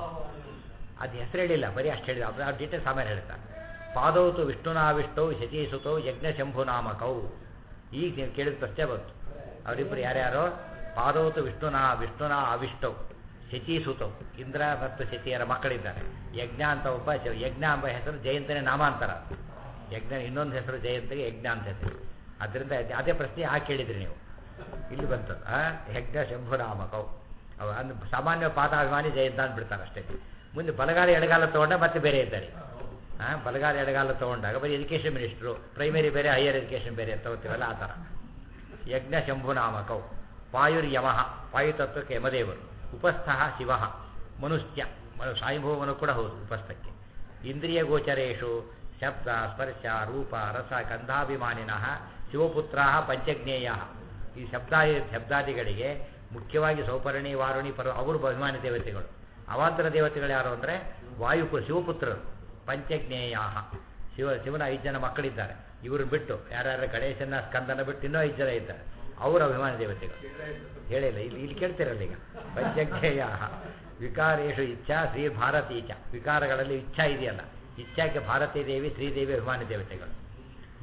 ಅದು ಹೆಸರು ಹೇಳಿಲ್ಲ ಬರೀ ಅಷ್ಟು ಹೇಳಿದ ಅದು ಆ ಡೀಟೇಲ್ಸ್ ಆಮೇಲೆ ಹೇಳ್ತಾ ಪಾದೌತು ವಿಷ್ಣುನಾವಿಷ್ಟೌ ಶಚೀಸುತೌ ಯಜ್ಞ ಶಂಭುನಾಮಕೌ ಈಗ ನೀವು ಕೇಳಿದ ಪ್ರಶ್ನೆ ಬಂತು ಅವರಿಬ್ಬರು ಯಾರ್ಯಾರೋ ಪಾದೌತು ವಿಷ್ಣುನಾ ವಿಷ್ಣುನಾ ಅವಿಷ್ಟೌ ಶಚೀಸುತೌ ಇಂದ್ರ ಮತ್ತು ಶಚಿಯರ ಮಕ್ಕಳಿದ್ದಾರೆ ಯಜ್ಞ ಅಂತ ಒಬ್ಬ ಶ- ಯಜ್ಞ ಎಂಬ ಹೆಸರು ಜಯಂತನೇ ನಾಮಾಂತರ ಯಜ್ಞ ಇನ್ನೊಂದು ಹೆಸರು ಜಯಂತಿಗೆ ಯಜ್ಞ ಅಂತ ಹೆಸರು ಅದರಿಂದ ಅದೇ- ಅದೇ ಪ್ರಶ್ನೆ ಯಾಕೆ ಕೇಳಿದ್ರಿ ನೀವು ಇಲ್ಲಿ ಬಂತು ಆ ಯಜ್ಞ ಶಂಭುನಾಮಕೌ ಅವ ಅಂದ್ರೆ ಸಾಮಾನ್ಯ ಪಾದಾಭಿಮಾನಿ ಜಯಂತ ಅಂದ್ಬಿಡ್ತಾರೆ ಅಷ್ಟೇ ಮುಂದೆ ಬಲಗಾಲ ಎಡಗಾಲ ತಗೊಂಡ ಮತ್ತೆ ಬೇರೆ ಇದ್ದಾರೆ ಆ, ಬಲಗಾಲ ಎಡಗಾಲ ತಗೊಂಡಾಗ ಬರೀ ಎಜುಕೇಷನ್ ಮಿನಿಸ್ಟ್ರು ಪ್ರೈಮರಿ ಬೇರೆ ಹೈಯರ್ ಎಜುಕೇಷನ್ ಬೇರೆ ಅಂತ ತಗೋತೀವಲ್ಲ ಆ ಥರ ಯಜ್ಞ ಶಂಭುನಾಮಕೌ ವಾಯುರ್ಯಮಃ ವಾಯುತತ್ವಕ್ಕೆ ಯಮದೇವರು ಉಪಸ್ಥಃ ಶಿವ ಮನುಷ್ಯ ಮನು ಸಾಯುಭವನು ಕೂಡ ಹೌದು ಉಪಸ್ಥಕ್ಕೆ ಇಂದ್ರಿಯ ಗೋಚರೇಶು ಶಬ್ದ ಸ್ಪರ್ಶ ರೂಪ ರಸ ಗಂಧಾಭಿಮಾನಿನಃ ಶಿವಪುತ್ರ ಪಂಚಜ್ಞೇಯ ಈ ಶಬ್ದ ಶಬ್ದಾದಿಗಳಿಗೆ ಮುಖ್ಯವಾಗಿ ಸೌಪರ್ಣಿ ವಾರುಣಿ ಪರ್ವ ಅವರು ಅಭಿಮಾನಿ ದೇವತೆಗಳು ಅವಾಂತರ ದೇವತೆಗಳು ಯಾರು ಅಂದರೆ ವಾಯುಪು ಶಿವಪುತ್ರರು ಪಂಚಜ್ಞೇಯ ಶಿವ ಶಿವನ ಐದು ಜನ ಮಕ್ಕಳಿದ್ದಾರೆ ಇವರು ಬಿಟ್ಟು ಯಾರ್ಯಾರ ಗಣೇಶನ ಸ್ಕಂದನ ಬಿಟ್ಟು ಇನ್ನೂ ಐದು ಜನ ಇದ್ದಾರೆ ಅವರು ಅಭಿಮಾನಿ ದೇವತೆಗಳು ಹೇಳಿಲ್ಲ ಇಲ್ಲಿ ಇಲ್ಲಿ ಕೇಳ್ತಿರಲ್ಲ ಈಗ ಪಂಚಜ್ಞೇಯ ವಿಕಾರೇಶು ಇಚ್ಛಾ ಶ್ರೀ ಭಾರತಿ ಇಚ್ಛಾ ವಿಕಾರಗಳಲ್ಲಿ ಇಚ್ಛಾ ಇದೆಯಲ್ಲ ಇಚ್ಛಾಕ್ಕೆ ಭಾರತೀ ದೇವಿ ಶ್ರೀದೇವಿ ಅಭಿಮಾನಿ ದೇವತೆಗಳು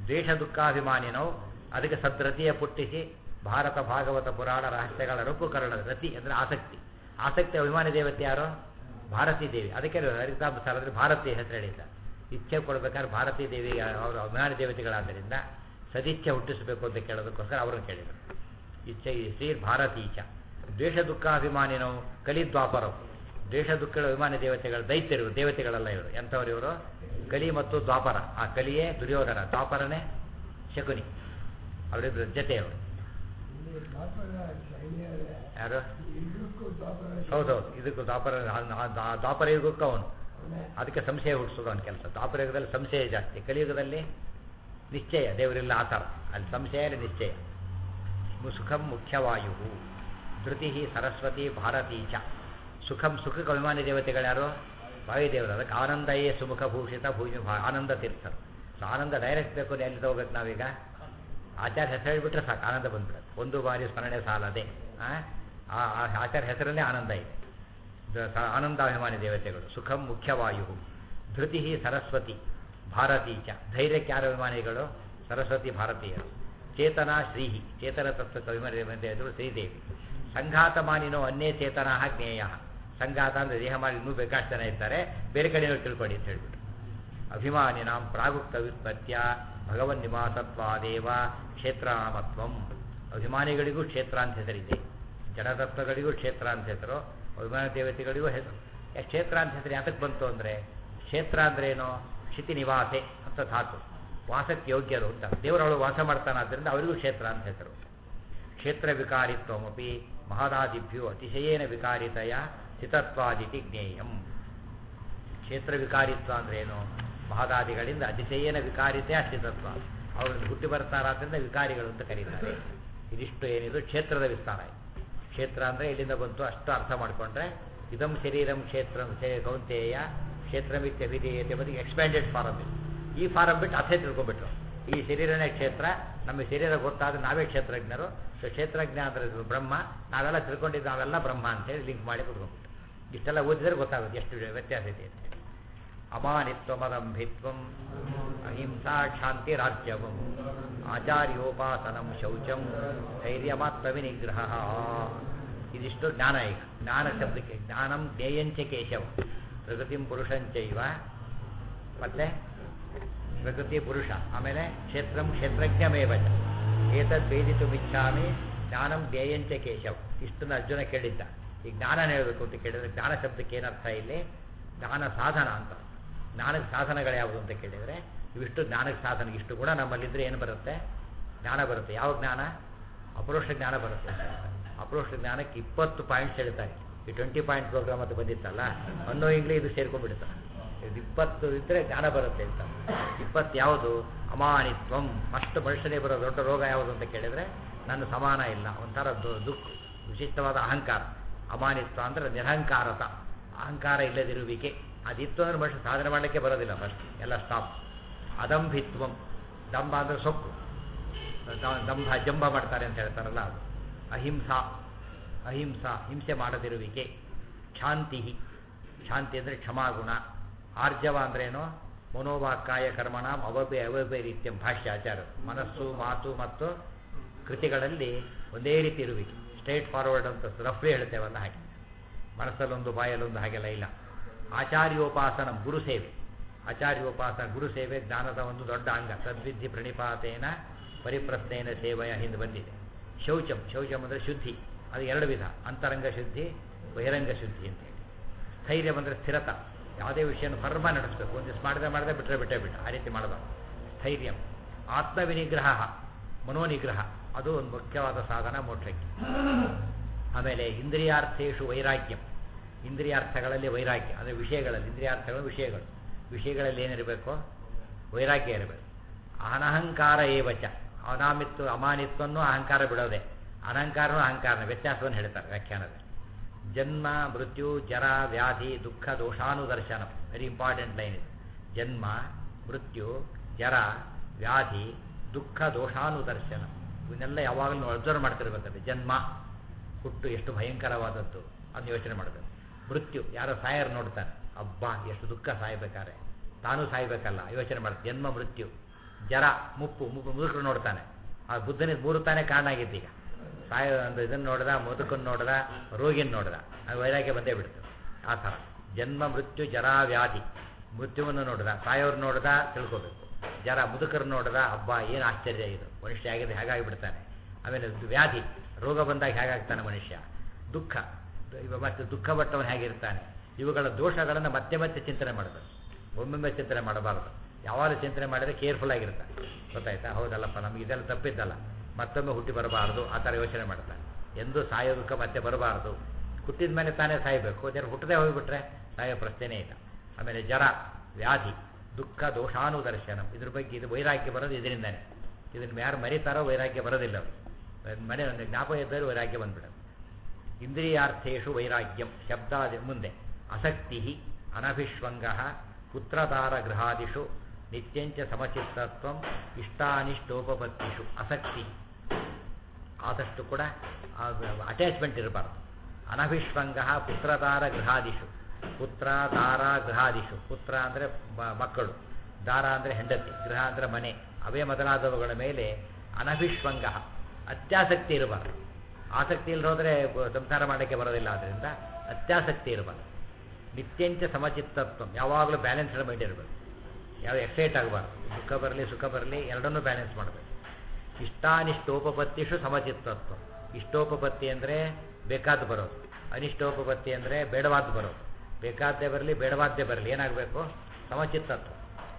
ದ್ವೇಷ ದುಃಖಾಭಿಮಾನಿನೋ ಅದಕ್ಕೆ ಸದ್ರತಿಯ ಪುಟ್ಟಿಸಿ ಭಾರತ ಭಾಗವತ ಪುರಾಣ ರಹಸ್ಯಗಳ ರೂಪುಕರಣದ ರತಿ ಅಂದರೆ ಆಸಕ್ತಿ ಆಸಕ್ತಿ ಅಭಿಮಾನಿ ದೇವತೆ ಯಾರು ಭಾರತೀ ದೇವಿ ಅದಕ್ಕೆ ಹರಿತಾಂಬ ಸಾಲದಲ್ಲಿ ಭಾರತೀಯ ಹೆಸರು ಹೇಳಿದ್ದ ಇಚ್ಛೆ ಕೊಡಬೇಕಾದ್ರೆ ಭಾರತೀ ದೇವಿಗೆ ಅವರು ಅಭಿಮಾನಿ ದೇವತೆಗಳಾದ್ದರಿಂದ ಸದಿಚ್ಛೆ ಹುಟ್ಟಿಸಬೇಕು ಅಂತ ಕೇಳೋದಕ್ಕೋಸ್ಕರ ಅವರನ್ನು ಕೇಳಿದರು ಇಚ್ಛೆ ಶ್ರೀ ಭಾರತೀಚ ದ್ವೇಷ ದುಃಖಾಭಿಮಾನಿನೋ ಕಲಿದ್ವಾಪರವು ದ್ವೇಷ ದುಃಖಗಳ ಅಭಿಮಾನಿ ದೇವತೆಗಳು ದೈತ್ಯರು ದೇವತೆಗಳಲ್ಲ ಇವರು ಎಂಥವ್ರು ಇವರು ಕಲಿ ಮತ್ತು ದ್ವಾಪರ ಆ ಕಲಿಯೇ ದುರ್ಯೋಧನ ದ್ವಾಪರನೇ ಶಕುನಿ ಅವರಿಬ್ಬರ ಜೊತೆಯವರು ಇಲ್ಲಿ ದ್ವಾಪರ ಶೈಲಿಯರ ಯಾರು ಇಬ್ಬರಿಗೂ ದ್ವಾಪರ ಹೌದೌದು ಇದಕ್ಕೂ ದ್ವಾಪರ ಆ- ಆ- ಆ ದ್ವಾಪರ ಯುಗಕ್ಕೂ ಅವನು ಶೈಲಿಯರೇ. ಅದಕ್ಕೆ ಸಂಶಯ ಹುಟ್ಟಿಸೋದು ಅವನ ಕೆಲಸ ದ್ವಾಪರ ಯುಗದಲ್ಲಿ ಸಂಶಯ ಜಾಸ್ತಿ ಕಲಿಯುಗದಲ್ಲಿ ನಿಶ್ಚಯ ದೇವರಿಲ್ಲ ಆ ಥರ ಅಲ್ಲಿ ಸಂಶಯ ಇಲ್ಲ ನಿಶ್ಚಯ ಮು- ಸುಖಂ ಮುಖ್ಯವಾಯು ಧೃತಿ ಸರಸ್ವತಿ ಭಾರತೀ ಚ ಸುಖಂ ಸುಖಕ್ಕೆ ಅಭಿಮಾನಿ ದೇವತೆಗಳ್ಯಾರು ವಾಯುದೇವರು ಅದಕ್ಕೆ ಆನಂದಯೇ ಸುಮುಖ ಭೂಷಿತ ಭೂಮಿ ಭಾ- ಆನಂದ ತೀರ್ಥರು ಸೊ ಆನಂದ ಡೈರೆಕ್ಟ್ ಬೇಕು ಅಂದ್ರೆ ಎಲ್ಲಿ ತಗೋಬೇಕು ನಾವೀಗ ಆಚಾರ್ಯ ಹೆಸರು ಹೇಳಿಬಿಟ್ರೆ ಸಾಕು ಆನಂದ ಬಂದ್ಬಿಡುತ್ತೆ ಒಂದು ಬಾರಿ ಸ್ಮರಣೆ ಸಾಲದೆ ಆ ಆ ಆ ಆಚಾರ್ಯ ಹೆಸರಲ್ಲೇ ಆನಂದ ಇದೆ ದ- ಸ- ಆನಂದಾಭಿಮಾನಿ ದೇವತೆಗಳು ಸುಖಂ ಮುಖ್ಯವಾಯು ಧೃತಿ ಸರಸ್ವತಿ ಭಾರತೀ ಚ ಧೈರ್ಯಕ್ಕೆ ಯಾರ ಅಭಿಮಾನಿಗಳು ಸರಸ್ವತಿ ಭಾರತೀಯರು ಚೇತನ ಶ್ರೀಹಿ ಚೇತನ ತತ್ವಕ್ಕೆ ಅಭಿಮಾನಿ ದೇವತೆಗಳು ಶ್ರೀದೇವಿ ಸಂಘಾತಮಾನಿನೋ ಅನ್ಯೇ ಚೇತನ ಜ್ಞೇಯ ಸಂಘಾತ ಅಂದರೆ ದೇಹ ಮಾಡಿ ಇನ್ನೂ ಬೇಕಾಷ್ಟು ಜನ ಇರ್ತಾರೆ ಬೇರೆ ಕಡೆ ತಿಳ್ಕೊಳ್ಳಿ ಅಂತ ಹೇಳ್ಬಿಟ್ಟು ಅಭಿಮಾನಿನಾಂ ಪ್ರಾಗುಕ್ತ ವ್ಯುತ್ಪತ್ಯ ಭಗವನ್ ನಿವಾಸತ್ವಾದೇವ ಕ್ಷೇತ್ರನಾಮತ್ವಂ ಅಭಿಮಾನಿಗಳಿಗೂ ಕ್ಷೇತ್ರ ಅಂತ ಹೆಸರಿದೆ ಜಡತತ್ವಗಳಿಗೂ ಕ್ಷೇತ್ರ ಅಂತ ಹೆಸರು ಅಭಿಮಾನ ದೇವತೆಗಳಿಗೂ ಹೆಸರು ಯಾಕೆ ಕ್ಷೇತ್ರ ಅಂತ ಹೆಸರು ಯಾತಕ್ಕೆ ಬಂತು ಅಂದರೆ ಕ್ಷೇತ್ರ ಅಂದ್ರೇನು ಕ್ಷಿತಿ ನಿವಾಸೆ ಅಂತ ಧಾತು ವಾಸಕ್ಕೆ ಯೋಗ್ಯರು ಅಂತ ದೇವರೊಳಗೆ ವಾಸ ಮಾಡ್ತಾನಾದ್ರಿಂದ ಅವರಿಗೂ ಕ್ಷೇತ್ರ ಅಂತ ಹೆಸರು ಕ್ಷೇತ್ರ ವಿಕಾರಿತ್ವಮಪಿ ಮಹದಾದಿಭ್ಯೋ ಅತಿಶಯೇನ ವಿಕಾರಿತೆಯ ಸ್ಥಿತತ್ವಾದಿತಿ ಜ್ಞೇಯಂ ಕ್ಷೇತ್ರ ವಿಕಾರಿತ್ವ ಅಂದ್ರೇನು ಮಹದಾದಿಗಳಿಂದ ಅತಿಶಯೇನ ವಿಕಾರಿತೆ ಅಸ್ಥಿತತ್ವ ಅವರಲ್ಲಿ ಹುಟ್ಟಿ ಬರ್ತಾರಾದ್ರಿಂದ ವಿಕಾರಿಗಳು ಅಂತ ಕರೀತಾರೆ ಇದಿಷ್ಟು ಏನಿದು ಕ್ಷೇತ್ರದ ವಿಸ್ತಾರ ಇದೆ ಕ್ಷೇತ್ರ ಅಂದರೆ ಇಲ್ಲಿಂದ ಬಂತು ಅಷ್ಟು ಅರ್ಥ ಮಾಡಿಕೊಂಡ್ರೆ ಇದಂ ಶರೀರಂ ಕ್ಷೇತ್ರ ಕೌಂತೆಯ ಕ್ಷೇತ್ರಮಿತ್ಯಭಿಧೇಯತೆ ಬದಿಗೆ ಎಕ್ಸ್ಪ್ಯಾಂಡೆಡ್ ಫಾರಮ್ ಇದು ಈ ಫಾರಮ್ ಬಿಟ್ಟು ಅರ್ಥೇ ತಿಳ್ಕೊಂಡ್ಬಿಟ್ರು ಈ ಶರೀರನೇ ಕ್ಷೇತ್ರ ನಮಗೆ ಶರೀರ ಗೊತ್ತಾದ್ರೆ ನಾವೇ ಕ್ಷೇತ್ರಜ್ಞರು ಸೊ ಕ್ಷೇತ್ರಜ್ಞ ಅಂದರೆ ಇದು ಬ್ರಹ್ಮ ನಾವೆಲ್ಲ ತಿಳ್ಕೊಂಡಿದ್ದು ನಾವೆಲ್ಲ ಬ್ರಹ್ಮ ಅಂತೇಳಿ ಲಿಂಕ್ ಮಾಡಿ ಕೊಟ್ಕೊಂಡ್ಬಿಟ್ಟು ಇಷ್ಟೆಲ್ಲ ಓದಿದ್ರೆ ಗೊತ್ತಾಗುತ್ತೆ ಎಷ್ಟು ವ್ಯತ್ಯಾಸ ಇದೆ ಅಂತ ಹೇಳಿ ಅಮಾನಿತ್ವಮದಂಭಿತ್ವಂ ಅಹಿಂಸಾ ಶಾಂತಿ ರಾಜ್ಯವಂ ಆಚಾರ್ಯೋಪಾಸನಂ ಶೌಚಂ ಧೈರ್ಯಮಾತ್ಮವಿನಿಗ್ರಹ ಇದಿಷ್ಟು ಜ್ಞಾನ ಈಗ ಜ್ಞಾನ ಶಬ್ದಕ್ಕೆ ಜ್ಞಾನಂ ಜ್ಞೇಯಂಚ ಕೇಶವ ಪ್ರಕೃತಿಂ ಪುರುಷಂಚೈವ ಮತ್ತೆ ಪ್ರಕೃತಿ ಪುರುಷ ಆಮೇಲೆ ಕ್ಷೇತ್ರಂ ಕ್ಷೇತ್ರಜ್ಞಮೇವ ಚ ಏತದ್ ವೇದಿತುಮಿಚ್ಛಾಮಿ ಜ್ಞಾನಂ ಜ್ಞೇಯಂಚ ಕೇಶವ್ ಇಷ್ಟನ್ನು ಅರ್ಜುನ ಕೇಳಿದ್ದ ಈ ಜ್ಞಾನ ಹೇಳಬೇಕು ಅಂತ ಕೇಳಿದ್ರೆ ಜ್ಞಾನ ಶಬ್ದಕ್ಕೆ ಏನರ್ಥ ಇಲ್ಲಿ ಜ್ಞಾನ ಸಾಧನ ಅಂತ ಜ್ಞಾನಕ್ಕೆ ಸಾಧನಗಳು ಯಾವುದು ಅಂತ ಕೇಳಿದರೆ ಇವಿಷ್ಟು ಜ್ಞಾನಕ್ಕೆ ಸಾಧನ ಇಷ್ಟು ಗುಣ ನಮ್ಮಲ್ಲಿದ್ದರೆ ಏನು ಬರುತ್ತೆ ಜ್ಞಾನ ಬರುತ್ತೆ ಯಾವ ಜ್ಞಾನ ಅಪರೋಕ್ಷ ಜ್ಞಾನ ಬರುತ್ತೆ ಅಪರೋಕ್ಷ ಜ್ಞಾನಕ್ಕೆ ಇಪ್ಪತ್ತು ಪಾಯಿಂಟ್ಸ್ ಹೇಳ್ತಾರೆ ಈ ಟ್ವೆಂಟಿ ಪಾಯಿಂಟ್ ಪ್ರೋಗ್ರಾಮ್ ಅಂತ ಬಂದಿತ್ತಲ್ಲ ಅನ್ನೋ ಇಂಗ್ಲಿ ಇದು ಸೇರ್ಕೊಂಡ್ಬಿಡುತ್ತೆ ಇದು ಇಪ್ಪತ್ತು ಇದ್ದರೆ ಜ್ಞಾನ ಬರುತ್ತೆ ಅಂತ ಇಪ್ಪತ್ತು ಯಾವುದು ಅಮಾನಿತ್ವಂ ಫಸ್ಟ್ ಮನುಷ್ಯನಿಗೆ ಬರೋ ದೊಡ್ಡ ರೋಗ ಯಾವುದು ಅಂತ ಕೇಳಿದರೆ ನನ್ನ ಸಮಾನ ಇಲ್ಲ ಒಂಥರ ದು- ದುಃಖ ವಿಶಿಷ್ಟವಾದ ಅಹಂಕಾರ ಅಮಾನಿತ್ವ ಅಂದರೆ ನಿರಹಂಕಾರತ ಅಹಂಕಾರ ಇಲ್ಲದಿರುವಿಕೆ ಅದಿತ್ತು ಅಂದ್ರೆ ಮನುಷ್ಯ ಸಾಧನೆ ಮಾಡಲಿಕ್ಕೆ ಬರೋದಿಲ್ಲ ಫಸ್ಟ್ ಎಲ್ಲ ಸ್ಟಾಪ್ ಅದಂಭಿತ್ವಂ ದಂಭ ಅಂದರೆ ಸೊಕ್ಕು ದ- ದಂಭ ಜಂಬ ಮಾಡ್ತಾರೆ ಅಂತ ಹೇಳ್ತಾರಲ್ಲ ಅದು ಅಹಿಂಸಾ ಅಹಿಂಸಾ ಹಿಂಸೆ ಮಾಡದಿರುವಿಕೆ ಶಾಂತಿ ಶಾಂತಿ ಅಂದರೆ ಕ್ಷಮಾಗುಣ ಆರ್ಜವ ಅಂದ್ರೇನು ಮನೋವಾಕ್ಕಾಯ ಕರ್ಮಣ ಅವಪೇ ಅವೈಪರೀತ್ಯಂ ಭಾಷ್ಯ ಆಚಾರ ಮನಸ್ಸು ಮಾತು ಮತ್ತು ಕೃತಿಗಳಲ್ಲಿ ಒಂದೇ ರೀತಿ ಇರುವಿಕೆ ಸ್ಟ್ರೈಟ್ ಫಾರ್ವರ್ಡ್ ಅಂತ ರಫ್ಲಿ ಹೇಳ್ತೇವಲ್ಲ ಹಾಗೆ ಮನಸ್ಸಲ್ಲೊಂದು ಬಾಯಲ್ಲೊಂದು ಹಾಗೆಲ್ಲ ಇಲ್ಲ ಆಚಾರ್ಯೋಪಾಸನ ಗುರು ಸೇವೆ ಆಚಾರ್ಯೋಪಾಸನ ಗುರು ಸೇವೆ ಜ್ಞಾನದ ಒಂದು ದೊಡ್ಡ ಅಂಗ ತದ್ವಿಧಿ ಪ್ರಣಿಪಾತೇನ ಪರಿಪ್ರಶ್ನೇನ ಸೇವೆಯ ಹಿಂದೆ ಬಂದಿದೆ ಶೌಚಂ ಶೌಚಂ ಅಂದರೆ ಶುದ್ಧಿ ಅದು ಎರಡು ವಿಧ ಅಂತರಂಗ ಶುದ್ಧಿ ಬಹಿರಂಗ ಶುದ್ಧಿ ಅಂತ ಹೇಳಿ ಸ್ಥೈರ್ಯ ಅಂದರೆ ಸ್ಥಿರತ ಯಾವುದೇ ವಿಷಯನ ಫರ್ಮ ನಡೆಸಬೇಕು ಒಂದಿಷ್ಟು ಮಾಡಿದೆ ಮಾಡಿದೆ ಬಿಟ್ಟರೆ ಬಿಟ್ಟೇ ಬಿಟ್ಟ ಆ ರೀತಿ ಮಾಡಬಾರ್ದು ಸ್ಥೈರ್ಯಂ ಆತ್ಮವಿನಿಗ್ರಹ ಮನೋನಿಗ್ರಹ ಅದು ಒಂದು ಮುಖ್ಯವಾದ ಸಾಧನ ಮೋಕ್ಷಕ್ಕೆ ಆಮೇಲೆ ಇಂದ್ರಿಯಾರ್ಥೇಶು ವೈರಾಗ್ಯಂ ಇಂದ್ರಿಯಾರ್ಥಗಳಲ್ಲಿ ವೈರಾಗ್ಯ ಅಂದರೆ ವಿಷಯಗಳಲ್ಲಿ ಇಂದ್ರಿಯಾರ್ಥಗಳು ವಿಷಯಗಳು ವಿಷಯಗಳಲ್ಲಿ ಏನಿರಬೇಕು ವೈರಾಗ್ಯ ಇರಬೇಕು ಅನಹಂಕಾರ ಏವಚ ಅನಾಮಿತ್ವ ಅಮಾನಿತ್ವವನ್ನು ಅಹಂಕಾರ ಬಿಡೋದೆ ಅನಹಂಕಾರನೂ ಅಹಂಕಾರನ ವ್ಯತ್ಯಾಸವನ್ನು ಹೇಳ್ತಾರೆ ವ್ಯಾಖ್ಯಾನದಲ್ಲಿ ಜನ್ಮ ಮೃತ್ಯು ಜರ ವ್ಯಾಧಿ ದುಃಖ ದೋಷಾನುದರ್ಶನ ವೆರಿ ಇಂಪಾರ್ಟೆಂಟ್ ಲೈನ್ ಇದು ಜನ್ಮ ಮೃತ್ಯು ಜರ ವ್ಯಾಧಿ ದುಃಖ ದೋಷಾನುದರ್ಶನ ಇವನ್ನೆಲ್ಲ ಯಾವಾಗಲೂ ಅಬ್ಸರ್ವ್ ಮಾಡ್ತಿರ್ಬೇಕಂತೆ ಜನ್ಮ ಹುಟ್ಟು ಎಷ್ಟು ಭಯಂಕರವಾದದ್ದು ಅದನ್ನ ಯೋಚನೆ ಮಾಡಬೇಕು ಮೃತ್ಯು ಯಾರೋ ಸಾಯರ್ ನೋಡ್ತಾನೆ ಅಬ್ಬಾ ಎಷ್ಟು ದುಃಖ ಸಾಯ್ಬೇಕಾರೆ ತಾನೂ ಸಾಯ್ಬೇಕಲ್ಲ ಯೋಚನೆ ಮಾಡ್ತಾರೆ ಜನ್ಮ ಮೃತ್ಯು ಜರ ಮುಪ್ಪು ಮುಪ್ಪು ಮುದುಕರು ನೋಡ್ತಾನೆ ಆ ಬುದ್ಧನಿಗೆ ಮೂರು ತಾನೇ ಕಾರಣ ಆಗಿತ್ತು ಈಗ ಸಾಯ ಒಂದು ಇದನ್ನು ನೋಡ್ದ ಮುದುಕನ್ನು ನೋಡ್ದ ರೋಗಿನ ನೋಡ್ದ ಅದು ವೈರಾಗ್ಯ ಬಂದೇ ಬಿಡ್ತು ಆ ಥರ ಜನ್ಮ ಮೃತ್ಯು ಜರಾ ವ್ಯಾಧಿ ಮೃತ್ಯುವನ್ನು ನೋಡ್ದ ಸಾಯೋರು ನೋಡ್ದ ತಿಳ್ಕೊಬೇಕು ಜರ ಮುದುಕರು ನೋಡ್ದ ಹಬ್ಬ ಏನು ಆಶ್ಚರ್ಯ ಇದು ಮನುಷ್ಯ ಆಗಿದೆ ಹೇಗಾಗಿ ಬಿಡ್ತಾನೆ ಆಮೇಲೆ ವ್ಯಾಧಿ ರೋಗ ಬಂದಾಗ ಹೇಗಾಗ್ತಾನೆ ಮನುಷ್ಯ ದುಃಖ ಇವ ಮತ್ತೆ ದುಃಖ ಪಟ್ಟವನು ಹೇಗಿರ್ತಾನೆ ಇವುಗಳ ದೋಷಗಳನ್ನು ಮತ್ತೆ ಮತ್ತೆ ಚಿಂತನೆ ಮಾಡಬೇಕು ಒಮ್ಮೊಮ್ಮೆ ಚಿಂತನೆ ಮಾಡಬಾರದು ಯಾವಾಗ ಚಿಂತನೆ ಮಾಡಿದ್ರೆ ಕೇರ್ಫುಲ್ ಆಗಿರ್ತಾನೆ ಗೊತ್ತಾಯ್ತಾ ಹೌದಲ್ಲಪ್ಪ ನಮ್ಗೆ ಇದೆಲ್ಲ ತಪ್ಪಿದ್ದಲ್ಲ ಮತ್ತೊಮ್ಮೆ ಹುಟ್ಟಿ ಬರಬಾರದು ಆ ಥರ ಯೋಚನೆ ಮಾಡ್ತಾನೆ ಎಂದು ಸಾಯೋ ದುಃಖ ಮತ್ತೆ ಬರಬಾರದು ಹುಟ್ಟಿದ ಮೇಲೆ ತಾನೇ ಸಾಯಬೇಕು ಜನ ಹುಟ್ಟದೆ ಹೋಗಿಬಿಟ್ರೆ ಸಾಯೋ ಪ್ರಶ್ನೆನೇ ಇಲ್ಲ ಆಮೇಲೆ ಜರ ವ್ಯಾಧಿ ದುಃಖ ದೋಷಾನುದರ್ಶನ ಇದ್ರ ಬಗ್ಗೆ ಇದು ವೈರಾಗ್ಯ ಬರೋದು ಇದರಿಂದಾನೆ ಇದನ್ನು ಯಾರು ಮರಿತಾರೋ ವೈರಾಗ್ಯ ಬರೋದಿಲ್ಲ ಅವರು ಮನೆ ಒಂದು ಜ್ಞಾಪಕ ಇದ್ದರೆ ವೈರಾಗ್ಯ ಬಂದ್ಬಿಡೋದು ಇಂದ್ರಿಯಾರ್ಥೇಶು ವೈರಾಗ್ಯಂ ಶಬ್ದಾದಿ ಮುಂದೆ ಆಸಕ್ತಿ ಅನಭಿಷ್ವಂಗ ಪುತ್ರತಾರ ಗೃಹಾದಿಷು ನಿತ್ಯಂಚ ಸಮಚಿತ್ತತ್ವ ಇಷ್ಟಾನಿಷ್ಟೋಪಪತ್ತಿಷು ಆಸಕ್ತಿ ಆದಷ್ಟು ಕೂಡ ಅಟ್ಯಾಚ್ಮೆಂಟ್ ಇರಬಾರ್ದು ಅನಭಿಷ್ವಂಗ ಪುತ್ರದಾರ ಗೃಹಾದಿಷು ಪುತ್ರ ದಾರ ಗೃಹಾದಿಷು ಪುತ್ರ ಅಂದರೆ ಮಕ್ಕಳು ದಾರ ಅಂದರೆ ಹೆಂಡತಿ ಗೃಹ ಅಂದರೆ ಮನೆ ಅವೇ ಮೊದಲಾದವುಗಳ ಮೇಲೆ ಅನಭಿಷ್ವಂಗ ಅತ್ಯಾಸಕ್ತಿ ಇರಬಾರ್ದು ಆಸಕ್ತಿ ಇಲ್ಲದೋದ್ರೆ ಸಂಸಾರ ಮಾಡೋಕ್ಕೆ ಬರೋದಿಲ್ಲ ಆದ್ದರಿಂದ ಅತ್ಯಾಸಕ್ತಿ ಇರಬಾರ್ದು ನಿತ್ಯಂಚ ಸಮಚಿತ್ತತ್ವ ಯಾವಾಗಲೂ ಬ್ಯಾಲೆನ್ಸ್ಡ್ ಮೈಂಡ್ ಇರಬೇಕು ಯಾವ ಎಕ್ಸೈಟ್ ಆಗಬಾರ್ದು ದುಃಖ ಬರಲಿ ಸುಖ ಬರಲಿ ಎರಡನ್ನೂ ಬ್ಯಾಲೆನ್ಸ್ ಮಾಡಬೇಕು ಇಷ್ಟಾನಿಷ್ಟೋಪಪತ್ತಿಷು ಸಮಚಿತ್ತತ್ವ ಇಷ್ಟೋಪಪತ್ತಿ ಅಂದರೆ ಬೇಕಾದ್ದು ಬರೋದು ಅನಿಷ್ಟೋಪಪತ್ತಿ ಅಂದರೆ ಬೇಡವಾದ್ದು ಬರೋದು ಬೇಕಾದ್ದೇ ಬರಲಿ ಬೇಡವಾದ್ದೇ ಬರಲಿ ಏನಾಗಬೇಕು ಸಮಚಿತ್ತತ್ವ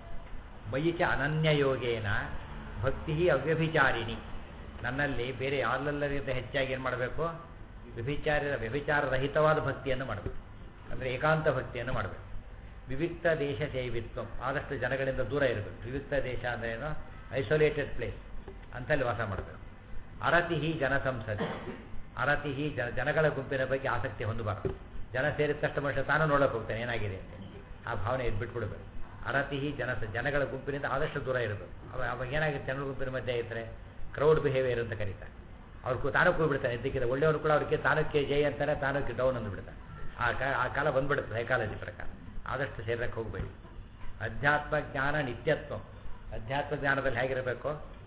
ಮಯಿಚ ಅನನ್ಯ ಯೋಗೇನ ಭಕ್ತಿ ಅವ್ಯಭಿಚಾರಿಣಿ ನನ್ನಲ್ಲಿ ಬೇರೆ ಯಾರಲ್ಲರಿಗಿಂತ ಹೆಚ್ಚಾಗಿ ಏನು ಮಾಡಬೇಕು ವ್ಯಭಿಚಾರ ವ್ಯಭಿಚಾರರಹಿತವಾದ ಭಕ್ತಿಯನ್ನು ಮಾಡಬೇಕು ಅಂದರೆ ಏಕಾಂತ ಭಕ್ತಿಯನ್ನು ಮಾಡಬೇಕು ವಿವಿಕ್ತ ದೇಶ ಸೇವಿತ್ವ ಆದಷ್ಟು ಜನಗಳಿಂದ ದೂರ ಇರಬೇಕು ವಿವಿಕ್ತ ದೇಶ ಅಂದರೆ ಏನು ಐಸೋಲೇಟೆಡ್ ಪ್ಲೇಸ್ ಅಂತಲ್ಲಿ ವಾಸ ಮಾಡಬೇಕು ಅರತಿಹಿ ಜನಸಂಸದೆ ಅರತಿಹಿ ಜನ ಜನಗಳ ಗುಂಪಿನ ಬಗ್ಗೆ ಆಸಕ್ತಿ ಹೊಂದಬಾರದು ಜನ ಸೇರಿದ ತಕ್ಷಣ ಮನುಷ್ಯ ತಾನು ನೋಡೋಕೆ ಹೋಗ್ತಾನೆ ಏನಾಗಿದೆ ಅಂತ ಆ ಭಾವನೆ ಬಿಟ್ಬಿಡ್ಬೇಕು ಅರತಿಹಿ ಜನ ಜನಗಳ ಗುಂಪಿನಿಂದ ಆದಷ್ಟು ದೂರ ಇರಬೇಕು ಅವಾಗ ಅವಾಗ ಏನಾಗುತ್ತೆ ಜನಗಳ ಗುಂಪಿನ ಮಧ್ಯೆ ಇದ್ದರೆ ಕ್ರೌಡ್ ಬಿಹೇವಿಯರ್ ಅಂತ ಕರೀತಾರೆ ಅವ್ರು ತಾನು ಕೂಗ್ಬಿಡ್ತಾನೆ ಇದಕ್ಕಿಂತ ಒಳ್ಳೆಯವರು ಕೂಡ ಅವ್ರಿಗೆ ತಾನಕ್ಕೆ ಜೈ ಅಂತಾನೆ ತಾನಕ್ಕೆ ಡೌನ್ ಅಂದ್ಬಿಡ್ತಾನೆ ಆ ಕಾ ಆ ಕಾಲ ಬಂದ್ಬಿಡುತ್ತೆ ಸೈಕಾಲಜಿ ಪ್ರಕಾರ ಆದಷ್ಟು ಸೇರಕ್ಕೆ ಹೋಗಬೇಡಿ ಅಧ್ಯಾತ್ಮ ಜ್ಞಾನ ನಿತ್ಯತ್ವ ಅಧ್ಯಾತ್ಮ ಜ್ಞಾನದಲ್ಲಿ ಹೇಗಿರಬೇಕು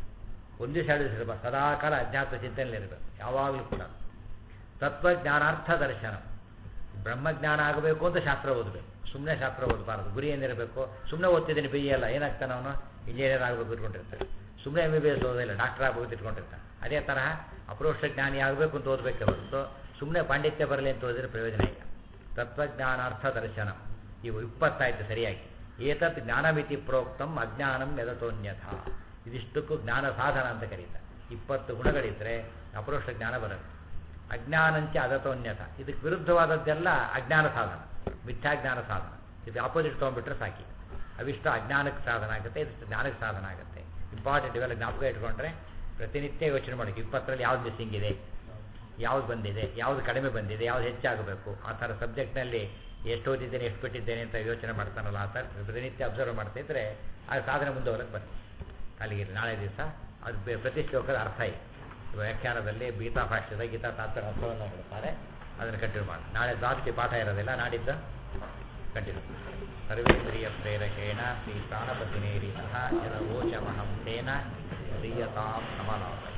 ಒಂದು ಇರಬೇಕು ಸದಾ ಕಾಲ ಅಧ್ಯಾತ್ಮ ಚಿಂತನೆಯಲ್ಲಿರಬೇಕು ಯಾವಾಗಲೂ ಕೂಡ ತತ್ವಜ್ಞಾನಾರ್ಥ ದರ್ಶನ ಬ್ರಹ್ಮಜ್ಞಾನ ಆಗಬೇಕು ಅಂತ ಶಾಸ್ತ್ರ ಓದಬೇಕು ಸುಮ್ಮನೆ ಶಾಸ್ತ್ರ ಓದಬಾರದು ಗುರಿ ಏನಿರಬೇಕು ಸುಮ್ಮನೆ ಓದ್ತಿದ್ದೀನಿ ಬಿ ಅಲ್ಲ ಏನಾಗ್ತಾನೆ ಅವನು ಇಂಜಿನಿಯರ್ ಆಗಬೇಕು ಇಟ್ಕೊಂಡಿರ್ತಾನೆ ಸುಮ್ಮನೆ ಎಮ್ ಬಿ ಬಿ ಎಸ್ ಓದಿಲ್ಲ ಡಾಕ್ಟರ್ ಆಗಬೇಕು ಇಟ್ಕೊಂಡಿರ್ತಾನೆ ಅದೇ ತರಹ ಅಪ್ರೋಕ್ಷ ಜ್ಞಾನಿ ಆಗಬೇಕು ಅಂತ ಓದಬೇಕೆ ಹೊರತು ಸುಮ್ಮನೆ ಪಾಂಡಿತ್ಯ ಬರಲಿ ಅಂತ ಓದಿದ್ರೆ ಪ್ರಯೋಜನ ಇಲ್ಲ ತತ್ವಜ್ಞಾನಾರ್ಥ ದರ್ಶನ ಇವು ಇಪ್ಪತ್ತಾಯ್ತು ಸರಿಯಾಗಿ ಏತತ್ ಜ್ಞಾನಮಿತಿ ಪ್ರೋಕ್ತಂ ಅಜ್ಞಾನಂ ಯದತೋನ್ಯಥ ಇದಿಷ್ಟಕ್ಕೂ ಜ್ಞಾನ ಸಾಧನ ಅಂತ ಕರೀತಾರೆ ಇಪ್ಪತ್ತು ಗುಣಗಳಿದ್ರೆ ಅಪರೋಕ್ಷ ಜ್ಞಾನ ಬರುತ್ತೆ ಅಜ್ಞಾನಂಚ ಅದತೋನ್ಯಥ ಇದಕ್ಕೆ ವಿರುದ್ಧವಾದದ್ದೆಲ್ಲ ಅಜ್ಞಾನ ಸಾಧನ ಮಿಥ್ಯಾಜ್ಞಾನ ಸಾಧನ ಇದು ಆಪೋಸಿಟ್ ತೊಗೊಂಡ್ಬಿಟ್ರೆ ಸಾಕಿ ಅವಿಷ್ಟ ಅಜ್ಞಾನಕ್ಕೆ ಸಾಧನ ಆಗುತ್ತೆ ಇದು ಜ್ಞಾನಕ್ಕೆ ಸಾಧನ ಆಗುತ್ತೆ ಇಂಪಾರ್ಟೆಂಟ್ ಇವೆಲ್ಲ ಜ್ಞಾಪಕ ಇಟ್ಕೊಂಡ್ರೆ ಪ್ರತಿನಿತ್ಯ ಯೋಚನೆ ಮಾಡಿ ಇಪ್ಪತ್ತರಲ್ಲಿ ಯಾವ್ದು ಮಿಸ್ಸಿಂಗ್ ಇದೆ ಯಾವ್ದು ಬಂದಿದೆ ಯಾವ್ದು ಕಡಿಮೆ ಬಂದಿದೆ ಯಾವ್ದು ಹೆಚ್ಚಾಗಬೇಕು ಆ ಥರ ಸಬ್ಜೆಕ್ಟ್ನಲ್ಲಿ ಎಷ್ಟು ಓದಿದ್ದೇನೆ ಎಷ್ಟು ಬಿಟ್ಟಿದ್ದೇನೆ ಅಂತ ಯೋಚನೆ ಮಾಡ್ತಾನಲ್ಲ ಆ ಥರ ಪ್ರತಿನಿತ್ಯ ಅಬ್ಸರ್ವ್ ಮಾಡ್ತಿದ್ರೆ ಆ ಸಾಧನೆ ಮುಂದುವರಕ್ಕೆ ಬರುತ್ತೆ ಅಲ್ಲಿಗೆ ನಾಳೆ ದಿವಸ ಅದು ಬೆ- ಪ್ರತಿ ಶ್ಲೋಕದ ಅರ್ಥ ಇದೆ ವ್ಯಾಖ್ಯಾನದಲ್ಲಿ ಗೀತಾ ಭಾಷ್ಯದ ಗೀತಾ ತಾತ್ಪರ್ಯ ಅರ್ಥವನ್ನು ಕೊಡ್ತಾರೆ ಅದನ್ನು ಕಂಟಿನ್ಯೂ ಮಾಡಿ ನಾಳೆ ದ್ವಾದಶಿ ಪಾಠ ಇರೋದಿಲ್ಲ ನಾಡಿದ್ದು ಕಂಟಿನ್ಯೂ ಸರ್ವೇಂದ್ರಿಯ ಪ್ರೇರಕೇಣ ಶ್ರೀ ಪ್ರಾಣಪತಿನೇರಿ ಸಹ ಯದವೋಚಮಹಂ ತೇನ ದೀಯತಾಂ ಸಮಲಾಭ